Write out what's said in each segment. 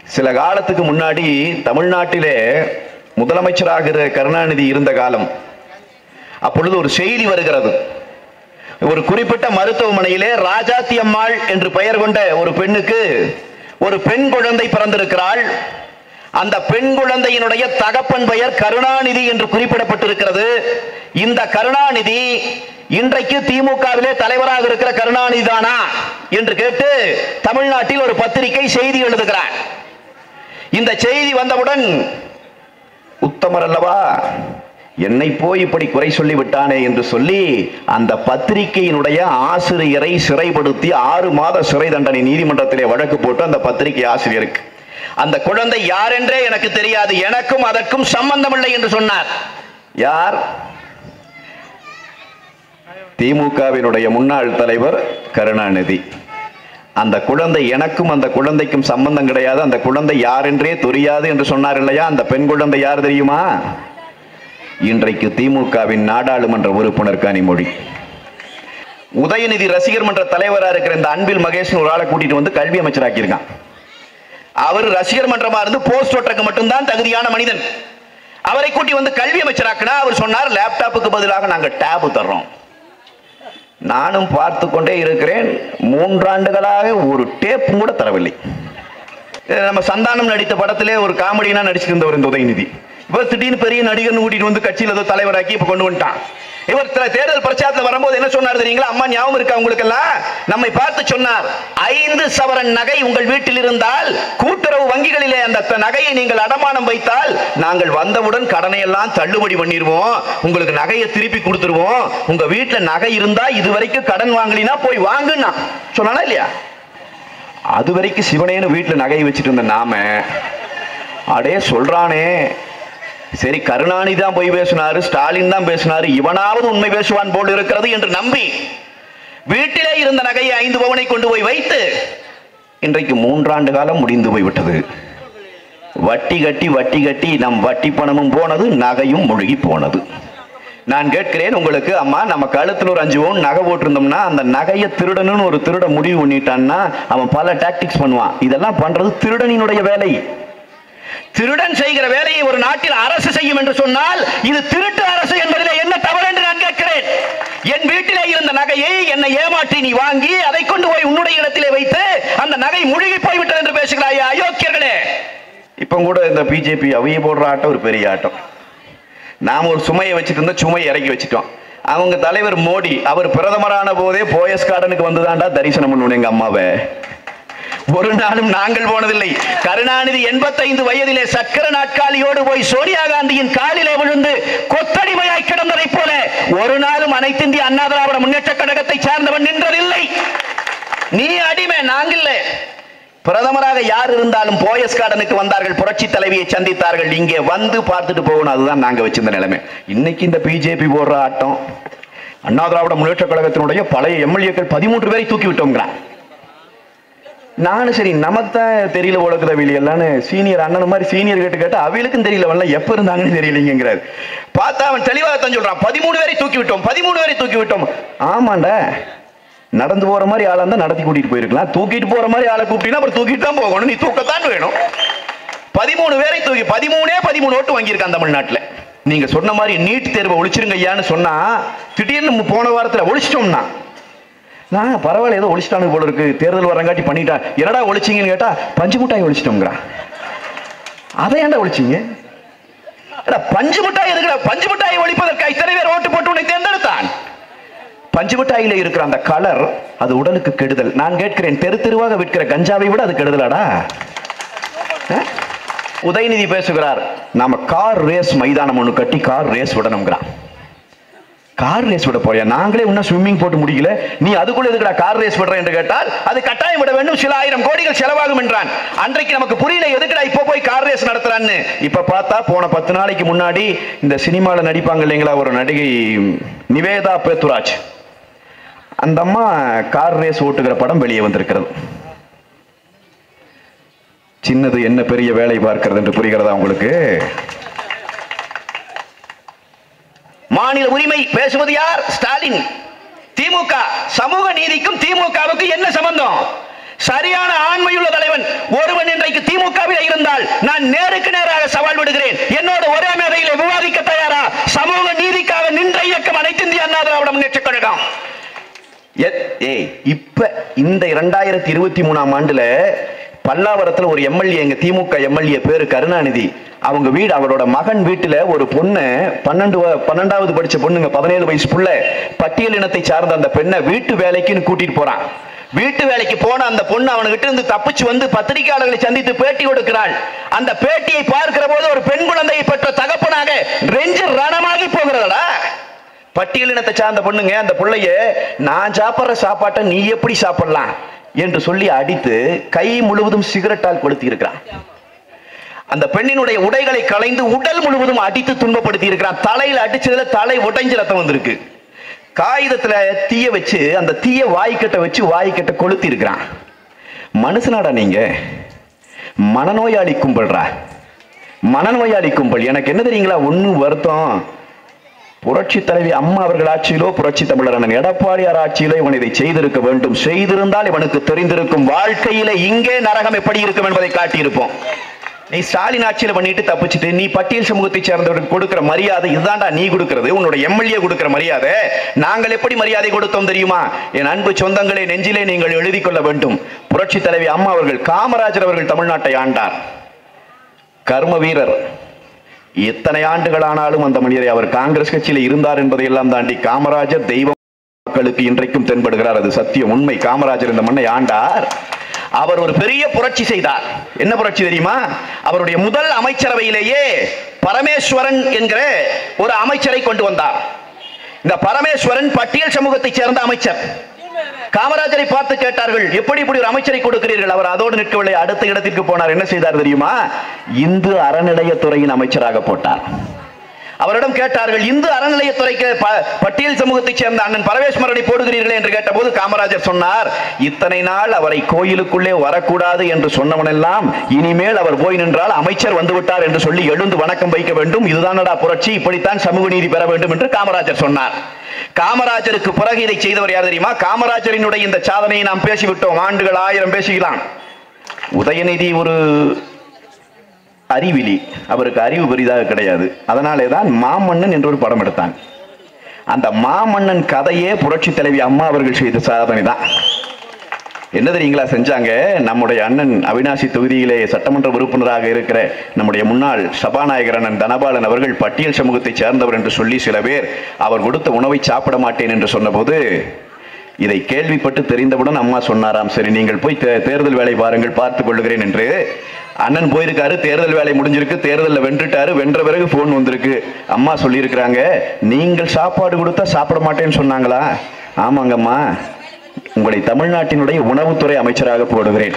சில காலத்துக்கு முன்னாடி தமிழ்நாட்டிலே முதலமைச்சராகிற கருணாநிதி இருந்த காலம் அப்பொழுது ஒரு செய்தி வருகிறது ஒரு குறிப்பிட்ட மருத்துவமனையிலே ராஜாத்தி அம்மாள் என்று பெயர் கொண்ட ஒரு பெண்ணுக்கு ஒரு பெண் குழந்தை பிறந்திருக்கிறாள் அந்த பெண் குழந்தையினுடைய தகப்பன் பெயர் கருணாநிதி என்று குறிப்பிடப்பட்டிருக்கிறது இந்த கருணாநிதி இன்றைக்கு திமுகவிலே தலைவராக இருக்கிற கருணாநிதி தானா என்று கேட்டு தமிழ்நாட்டில் ஒரு பத்திரிகை செய்தி எழுதுகிறார் இந்த செய்தி வந்தவுடன் உத்தமர் அல்லவா என்னை போய் இப்படி குறை சொல்லி விட்டானே என்று சொல்லி அந்த பத்திரிகையினுடைய ஆசிரியரை சிறைப்படுத்தி ஆறு மாத சிறை தண்டனை நீதிமன்றத்திலே வழக்கு போட்டு அந்த பத்திரிகை ஆசிரியருக்கு அந்த குழந்தை யார் என்றே எனக்கு தெரியாது எனக்கும் அதற்கும் சம்பந்தமில்லை என்று சொன்னார் யார் திமுகவினுடைய முன்னாள் தலைவர் கருணாநிதி அந்த குழந்தை எனக்கும் அந்த குழந்தைக்கும் சம்பந்தம் கிடையாது அந்த குழந்தை யார் என்றே தெரியாது என்று சொன்னார் இல்லையா அந்த பெண் குழந்தை யார் தெரியுமா இன்றைக்கு திமுகவின் நாடாளுமன்ற உறுப்பினர் கனிமொழி உதயநிதி ரசிகர் மன்ற தலைவரா இருக்கிற இந்த அன்பில் மகேஷ் ஒரு ஆளை கூட்டிட்டு வந்து கல்வி அமைச்சராக்கியிருக்கான் அவர் ரசிகர் மன்றமா இருந்து போஸ்ட் ஒட்டக்கு மட்டும்தான் தகுதியான மனிதன் அவரை கூட்டி வந்து கல்வி அமைச்சராக்குனா அவர் சொன்னார் லேப்டாப்புக்கு பதிலாக நாங்க டேப் தர்றோம் நானும் பார்த்து கொண்டே இருக்கிறேன் மூன்றாண்டுகளாக ஒரு டேப்பும் கூட தரவில்லை அஹ் நம்ம சந்தானம் நடித்த படத்திலே ஒரு காமெடினா நடிச்சிட்டு இருந்தவர் இந்த உதயநிதி இவர் திடீர்னு பெரிய நடிகர்னு கூட்டிட்டு வந்து கட்சியில் ஏதோ தலைவராக்கி இப்ப கொண்டு வந்துட்டான் இவர் த- தேர்தல் பிரச்சாரத்தில் வரும்போது என்ன சொன்னார் தெரியுங்களா அம்மா ஞாபகம் இருக்கா உங்களுக்கு எல்லாம் நம்மை பார்த்து சொன்னார் ஐந்து சவரன் நகை உங்கள் வீட்டில் இருந்தால் கூட்டுறவு வங்கிகளிலே அந்த த- நகையை நீங்கள் அடமானம் வைத்தால் நாங்கள் வந்தவுடன் கடனை எல்லாம் தள்ளுபடி பண்ணிடுவோம் உங்களுக்கு நகையை திருப்பி கொடுத்துருவோம் உங்க வீட்டுல நகை இருந்தா இது வரைக்கும் கடன் வாங்கலினா போய் வாங்குன்னா சொன்னானா இல்லையா அது வரைக்கும் சிவனேன்னு வீட்டுல நகையை வச்சுட்டு இருந்த நாம அடே சொல்றானே சரி கருணாநிதி தான் போய் பேசினாரு ஸ்டாலின் தான் பேசினாரு இவனாவது உண்மை பேசுவான் போல் இருக்கிறது என்று நம்பி வீட்டிலே இருந்த நகையை ஐந்து பவனை கொண்டு போய் வைத்து இன்றைக்கு மூன்றாண்டு காலம் முடிந்து போய்விட்டது வட்டி கட்டி வட்டி கட்டி நம் வட்டி பணமும் போனது நகையும் முழுகி போனது நான் கேட்கிறேன் உங்களுக்கு அம்மா நம்ம கழுத்துல ஒரு அஞ்சு பவுன் நகை போட்டிருந்தோம்னா அந்த நகையை திருடணும்னு ஒரு திருட முடிவு பண்ணிட்டான்னா அவன் பல டாக்டிக்ஸ் பண்ணுவான் இதெல்லாம் பண்றது திருடனினுடைய வேலை திருடன் செய்கிற வேலையை ஒரு நாட்டில் அரசு செய்யும் என்று சொன்னால் இது திருட்டு அரசு என்பதில் என்ன தவறு என்று நான் கேட்கிறேன் என் வீட்டிலே இருந்த நகையை என்னை ஏமாற்றி நீ வாங்கி அதை கொண்டு போய் உன்னுடைய இடத்திலே வைத்து அந்த நகை முழுகி போய்விட்டது என்று பேசுகிறாய் அயோக்கியர்களே இப்ப கூட இந்த பிஜேபி அவைய போடுற ஆட்டம் ஒரு பெரிய ஆட்டம் நாம ஒரு சுமையை வச்சுட்டு இருந்தா சுமையை இறக்கி வச்சுட்டோம் அவங்க தலைவர் மோடி அவர் பிரதமரான போதே போயஸ் கார்டனுக்கு வந்துதான்டா தரிசனம் பண்ணணும் எங்க அம்மாவை ஒரு நாளும் நாங்கள் போனதில்லை கருணாநிதி எண்பத்தைந்து வயதிலே சக்கர நாட்காலியோடு போய் சோனியா காந்தியின் காலிலே விழுந்து கொத்தடிமையாய் கிடந்ததைப் போல ஒரு நாளும் அனைத்து இந்திய அண்ணா திராவிட முன்னேற்ற கழகத்தை சார்ந்தவன் நின்றதில்லை நீ அடிமை நாங்கில்ல பிரதமராக யார் இருந்தாலும் போயஸ் கார்டனுக்கு வந்தார்கள் புரட்சி தலைவியை சந்தித்தார்கள் இங்கே வந்து பார்த்துட்டு போகணும் அதுதான் நாங்க வச்சிருந்த நிலைமை இன்னைக்கு இந்த பிஜேபி போடுற ஆட்டம் அண்ணா திராவிட முன்னேற்ற கழகத்தினுடைய பழைய எம்எல்ஏக்கள் பதிமூன்று பேரை தூக்கி விட்டோங்கிறான் நானும் சரி நமக்குதான் தெரியல உலகத வெளியெல்லாம்னு சீனியர் அண்ணன் மாதிரி சீனியர் கேட்டு கேட்டு அவளுக்கும் தெரியல வரல எப்ப இருந்தாங்கன்னு தெரியலங்கிறார் பார்த்தா அவன் தெளிவாக தான் சொல்றான் பதிமூணு பேரை தூக்கி விட்டோம் பதிமூணு பேரை தூக்கி விட்டோம் ஆமாண்டா நடந்து போற மாதிரி ஆளா இருந்தா நடத்தி கூட்டிட்டு போயிருக்கலாம் தூக்கிட்டு போற மாதிரி ஆளை கூப்பிட்டீங்கன்னா அப்புறம் தூக்கிட்டு தான் போகணும் நீ தூக்கத்தான் வேணும் பதிமூணு பேரை தூக்கி பதிமூணே பதிமூணு ஓட்டு வாங்கியிருக்கான் தமிழ்நாட்டுல நீங்க சொன்ன மாதிரி நீட் தேர்வை ஒழிச்சிருங்க ஐயான்னு சொன்னா திடீர்னு போன வாரத்துல ஒழிச்சிட்டோம்னா நான் பரவாயில்ல ஏதோ ஒழிச்சிட்டானு போல இருக்கு தேர்தல் வரங்காட்டி பண்ணிட்டா என்னடா ஒழிச்சிங்கன்னு கேட்டா பஞ்சு மிட்டாய் ஒழிச்சிட்டோங்கிறான் அதை ஏன்டா ஒழிச்சிங்க எடா, பஞ்சு மிட்டாய் எதுக்குடா பஞ்சு மிட்டாயை ஒழிப்பதற்கு இத்தனை பேர் ஓட்டு போட்டு உன்னை தேர்ந்தெடுத்தான் பஞ்சு மிட்டாயில இருக்கிற அந்த கலர் அது உடலுக்கு கெடுதல் நான் கேட்கிறேன் தெரு தெருவாக விற்கிற கஞ்சாவை விட அது கெடுதலாடா அஹ்? உதயநிதி பேசுகிறார் நாம கார் ரேஸ் மைதானம் ஒண்ணு கட்டி கார் ரேஸ் விடணுங்கிறான் கார் ரேஸ் விட போறியா நாங்களே இன்னும் ஸ்விம்மிங் போட்டு முடியல நீ அதுக்குள்ள எதுக்குடா கார் ரேஸ் விடுற என்று கேட்டால் அது கட்டாயம் விட வேண்டும் சில ஆயிரம் கோடிகள் செலவாகும் என்றான் அன்றைக்கு நமக்கு புரியல எதுக்குடா இப்போ போய் கார் ரேஸ் நடத்துறான்னு இப்ப பார்த்தா போன பத்து நாளைக்கு முன்னாடி இந்த சினிமால நடிப்பாங்க இல்லைங்களா ஒரு நடிகை நிவேதா பேத்துராஜ் அந்த அம்மா கார் ரேஸ் ஓட்டுகிற படம் வெளியே வந்திருக்கிறது சின்னது என்ன பெரிய வேலை பார்க்கிறது என்று புரிகிறதா உங்களுக்கு மாநில உரிமை பேசுவது யார் ஸ்டாலின் திமுக சமூக நீதிக்கும் திமுகவுக்கு என்ன சம்பந்தம் சரியான ஆண்மையுள்ள தலைவன் ஒருவன் இன்றைக்கு திமுகவில் இந்த இரண்டாயிரத்தி இருபத்தி மூணாம் ஆண்டுல பல்லாவரத்துல ஒரு எம்எல்ஏ எங்க திமுக எம்எல்ஏ பேரு கருணாநிதி அவங்க வீடு அவரோட மகன் வீட்டுல ஒரு பொண்ணு பன்னெண்டு வ- பன்னெண்டாவது படிச்ச பொண்ணுங்க பதினேழு வயசு புள்ள பட்டியல் இனத்தை சார்ந்த அந்த பெண்ணை வீட்டு வேலைக்குன்னு கூட்டிட்டு போறான் வீட்டு வேலைக்கு போன அந்த பொண்ணு அவனுகிட்ட இருந்து தப்பிச்சு வந்து பத்திரிகையாளர்களை சந்தித்து பேட்டி கொடுக்கிறாள் அந்த பேட்டியை பார்க்கிற போது ஒரு பெண் குழந்தையை பெற்ற தகப்பனாக ரெஞ்சு ரணமாகி போகிறதடா பட்டியலினத்தை சார்ந்த பொண்ணுங்க அந்த புள்ளைய நான் சாப்பிடுற சாப்பாட்டை நீ எப்படி சாப்பிடலாம் என்று சொல்லி அடித்து கை முழுவதும் சிகரெட்டால் கொளுத்தி இருக்கிறான் அந்த பெண்ணினுடைய உடைகளை களைந்து உடல் முழுவதும் அடித்து துன்பப்படுத்தி இருக்கிறான் தலையில அடிச்சதுல தலை உடைஞ்சு ரத்தம் வந்திருக்கு காகிதத்துல தீய வச்சு அந்த தீய வாய்க்கட்டை வச்சு வாய்க்கட்டை கொளுத்தி இருக்கிறான் மனுஷனாடா நீங்க மனநோயாளி கும்பல்றா மனநோயாளி கும்பல் எனக்கு என்ன தெரியுங்களா ஒன்னும் வருத்தம் புரட்சி தலைவி அம்மா அவர்கள் ஆட்சியிலோ புரட்சி தமிழர் அண்ணன் எடப்பாடியார் ஆட்சியிலோ இவன் இதை செய்திருக்க வேண்டும் செய்திருந்தால் இவனுக்கு தெரிந்திருக்கும் வாழ்க்கையில இங்கே நரகம் எப்படி இருக்கும் என்பதை காட்டியிருப்போம் நீ ஸ்டாலின் ஆட்சியில பண்ணிட்டு தப்பிச்சிட்டு நீ பட்டியல் சமூகத்தை சேர்ந்தவருக்கு கொடுக்கிற மரியாதை இதுதான்டா நீ கொடுக்கிறது உன்னோட எம்எல்ஏ கொடுக்கிற மரியாதை நாங்கள் எப்படி மரியாதை கொடுத்தோம் தெரியுமா என் அன்பு சொந்தங்களே நெஞ்சிலே நீங்கள் எழுதி கொள்ள வேண்டும் புரட்சி தலைவி அம்மா அவர்கள் காமராஜர் அவர்கள் தமிழ்நாட்டை ஆண்டார் கர்ம வீரர் எத்தனை ஆண்டுகள் ஆனாலும் அந்த மனிதரை அவர் காங்கிரஸ் கட்சியில இருந்தார் என்பதை எல்லாம் தாண்டி காமராஜர் தெய்வம் மக்களுக்கு இன்றைக்கும் தென்படுகிறார் அது சத்தியம் உண்மை காமராஜர் இந்த மண்ணை ஆண்டார் அவர் ஒரு பெரிய புரட்சி செய்தார் என்ன புரட்சி தெரியுமா அவருடைய முதல் அமைச்சரவையிலேயே பரமேஸ்வரன் என்கிற ஒரு அமைச்சரை கொண்டு வந்தார் இந்த பரமேஸ்வரன் பட்டியல் சமூகத்தைச் சேர்ந்த அமைச்சர் காமராஜரை பார்த்து கேட்டார்கள் எப்படி இப்படி ஒரு அமைச்சரை கொடுக்கிறீர்கள் அவர் அதோடு நிற்கவில்லை அடுத்த இடத்திற்கு போனார் என்ன செய்தார் தெரியுமா இந்து அறநிலையத்துறையின் அமைச்சராக போட்டார் அவரிடம் கேட்டார்கள் இந்து அறநிலையத்துறைக்கு ப- பட்டியல் சமூகத்தைச் சேர்ந்த அண்ணன் பரமேஸ்வரனை போடுகிறீர்களே என்று கேட்டபோது காமராஜர் சொன்னார் இத்தனை நாள் அவரை கோயிலுக்குள்ளே வரக்கூடாது என்று சொன்னவனெல்லாம் இனிமேல் அவர் போய் நின்றால் அமைச்சர் வந்து விட்டார் என்று சொல்லி எழுந்து வணக்கம் வைக்க வேண்டும் இதுதானடா புரட்சி இப்படித்தான் சமூக நீதி பெற வேண்டும் என்று காமராஜர் சொன்னார் காமராஜருக்கு பிறகு இதை செய்தவர் யார் தெரியுமா காமராஜரினுடைய இந்த சாதனையை நாம் பேசிவிட்டோம் ஆண்டுகள் ஆயிரம் பேசிக்கலாம் உதயநிதி ஒரு அறிவிலி அவருக்கு அறிவு பெரிதாக கிடையாது அதனாலே தான் மாமன்னன் என்ற ஒரு படம் எடுத்தான் அந்த மாமன்னன் கதையே புரட்சி தலைவி அம்மா அவர்கள் செய்த சாதனை தான் என்ன தெரியுங்களா செஞ்சாங்க நம்முடைய அண்ணன் அவினாசி தொகுதியிலே சட்டமன்ற உறுப்பினராக இருக்கிற நம்முடைய முன்னாள் சபாநாயகர் அண்ணன் தனபாலன் அவர்கள் பட்டியல் சமூகத்தைச் சேர்ந்தவர் என்று சொல்லி சில பேர் அவர் கொடுத்த உணவை சாப்பிட மாட்டேன் என்று சொன்னபோது இதை கேள்விப்பட்டு தெரிந்தவுடன் அம்மா சொன்னாராம் சரி நீங்கள் போய் தே- தேர்தல் வேலை பாருங்கள் பார்த்துக் கொள்ளுகிறேன் என்று அண்ணன் போயிருக்காரு தேர்தல் வேலை முடிஞ்சிருக்கு தேர்தலில் வென்றுட்டாரு வென்ற பிறகு போன் வந்திருக்கு அம்மா சொல்லியிருக்கிறாங்க நீங்கள் சாப்பாடு கொடுத்தா சாப்பிட மாட்டேன்னு சொன்னாங்களா ஆமாங்கம்மா உங்களை தமிழ்நாட்டினுடைய உணவுத்துறை அமைச்சராக போடுகிறேன்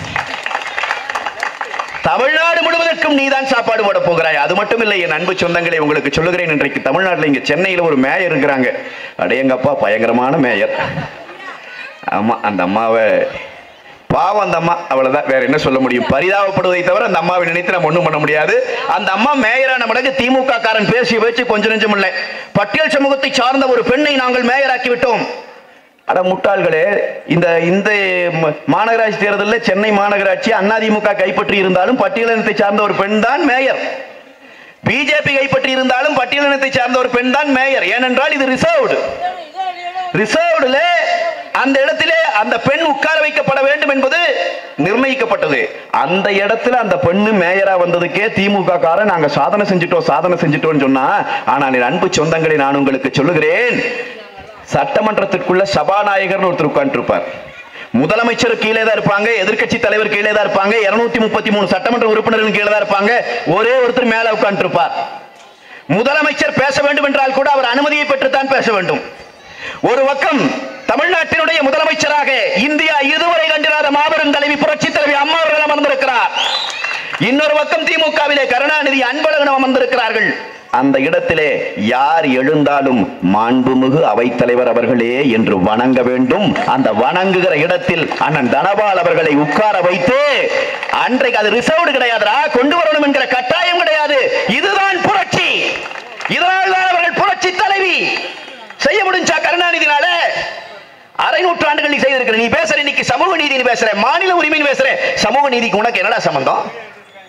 தமிழ்நாடு முழுவதற்கும் நீதான் சாப்பாடு போட போகிறாய் அது மட்டும் இல்லை என் அன்பு சொந்தங்களை உங்களுக்கு சொல்லுகிறேன் இன்றைக்கு தமிழ்நாட்டில் இங்க சென்னையில ஒரு மேயர் இருக்கிறாங்க அடையங்கப்பா பயங்கரமான மேயர் ஆமா அந்த அம்மாவை பாவம் அந்த அம்மா அவ்வளவுதான் வேற என்ன சொல்ல முடியும் பரிதாபப்படுவதை தவிர அந்த அம்மாவை நினைத்து நம்ம ஒண்ணும் பண்ண முடியாது அந்த அம்மா மேயரான மடங்கு திமுக காரன் பேசி பேச்சு கொஞ்சம் நெஞ்சம் இல்லை பட்டியல் சமூகத்தை சார்ந்த ஒரு பெண்ணை நாங்கள் மேயராக்கி விட்டோம் அட முட்டாள்களே இந்த இந்த ம- மாநகராட்சி தேர்தலில் சென்னை மாநகராட்சி அதிமுக கைப்பற்றி இருந்தாலும் பட்டியலினத்தை சார்ந்த ஒரு பெண் தான் மேயர் பிஜேபி கைப்பற்றி இருந்தாலும் பட்டியலினத்தை சார்ந்த ஒரு பெண் தான் மேயர் ஏனென்றால் இது ரிசர்வ்டு ரிசர்வ்டுல அந்த இடத்திலே அந்த பெண் உட்கார வைக்கப்பட வேண்டும் என்பது நிர்ணயிக்கப்பட்டது அந்த இடத்துல அந்த பெண்ணு மேயரா வந்ததுக்கே திமுக காரன் நாங்க சாதனை செஞ்சிட்டோம் சாதனை செஞ்சிட்டோம்னு சொன்னா ஆனால் என் அன்பு சொந்தங்களை நான் உங்களுக்கு சொல்லுகிறேன் சட்டமன்றத்திற்குள்ள சபாநாயகர்னு ஒருத்தர் உட்கார்ந்துருப்பார் முதலமைச்சர் கீழே தான் இருப்பாங்க எதிர்க்கட்சி தலைவர் கீழே தான் இருப்பாங்க 233 முப்பத்தி மூணு சட்டமன்ற உறுப்பினர்கள் கீழே தான் இருப்பாங்க ஒரே ஒருத்தர் மேல உட்கார்ந்துருப்பார் முதலமைச்சர் பேச வேண்டும் என்றால் கூட அவர் அனுமதியை பெற்றுத்தான் பேச வேண்டும் ஒரு பக்கம் தமிழ்நாட்டினுடைய முதலமைச்சராக இந்தியா இதுவரை கண்டிராத மாபெரும் தலைவி புரட்சி தலைவி அம்மா அவர்கள் அமர்ந்திருக்கிறார் இன்னொரு பக்கம் திமுகவிலே கருணாநிதி அன்பழகன் அமர்ந்திருக்கிறார்கள் அந்த இடத்திலே யார் எழுந்தாலும் மாண்புமிகு அவைத்தலைவர் அவர்களே என்று வணங்க வேண்டும் அந்த வணங்குகிற இடத்தில் அண்ணன் தனபால் அவர்களை உட்கார வைத்து அன்றைக்கு அது ரிசர்வ்டு கிடையாதுடா கொண்டு வரணும் என்கிற கட்டாயம் கிடையாது இதுதான் புரட்சி இதனால் தான் அவர்கள் புரட்சி தலைவி செய்ய முடிஞ்சா கருணாநிதினால அரை நூற்றாண்டுகள் நீ செய்திருக்கிற நீ பேசுற இன்னைக்கு சமூக நீதி பேசுற மாநில உரிமை பேசுற சமூக நீதிக்கு உனக்கு என்னடா சம்பந்தம்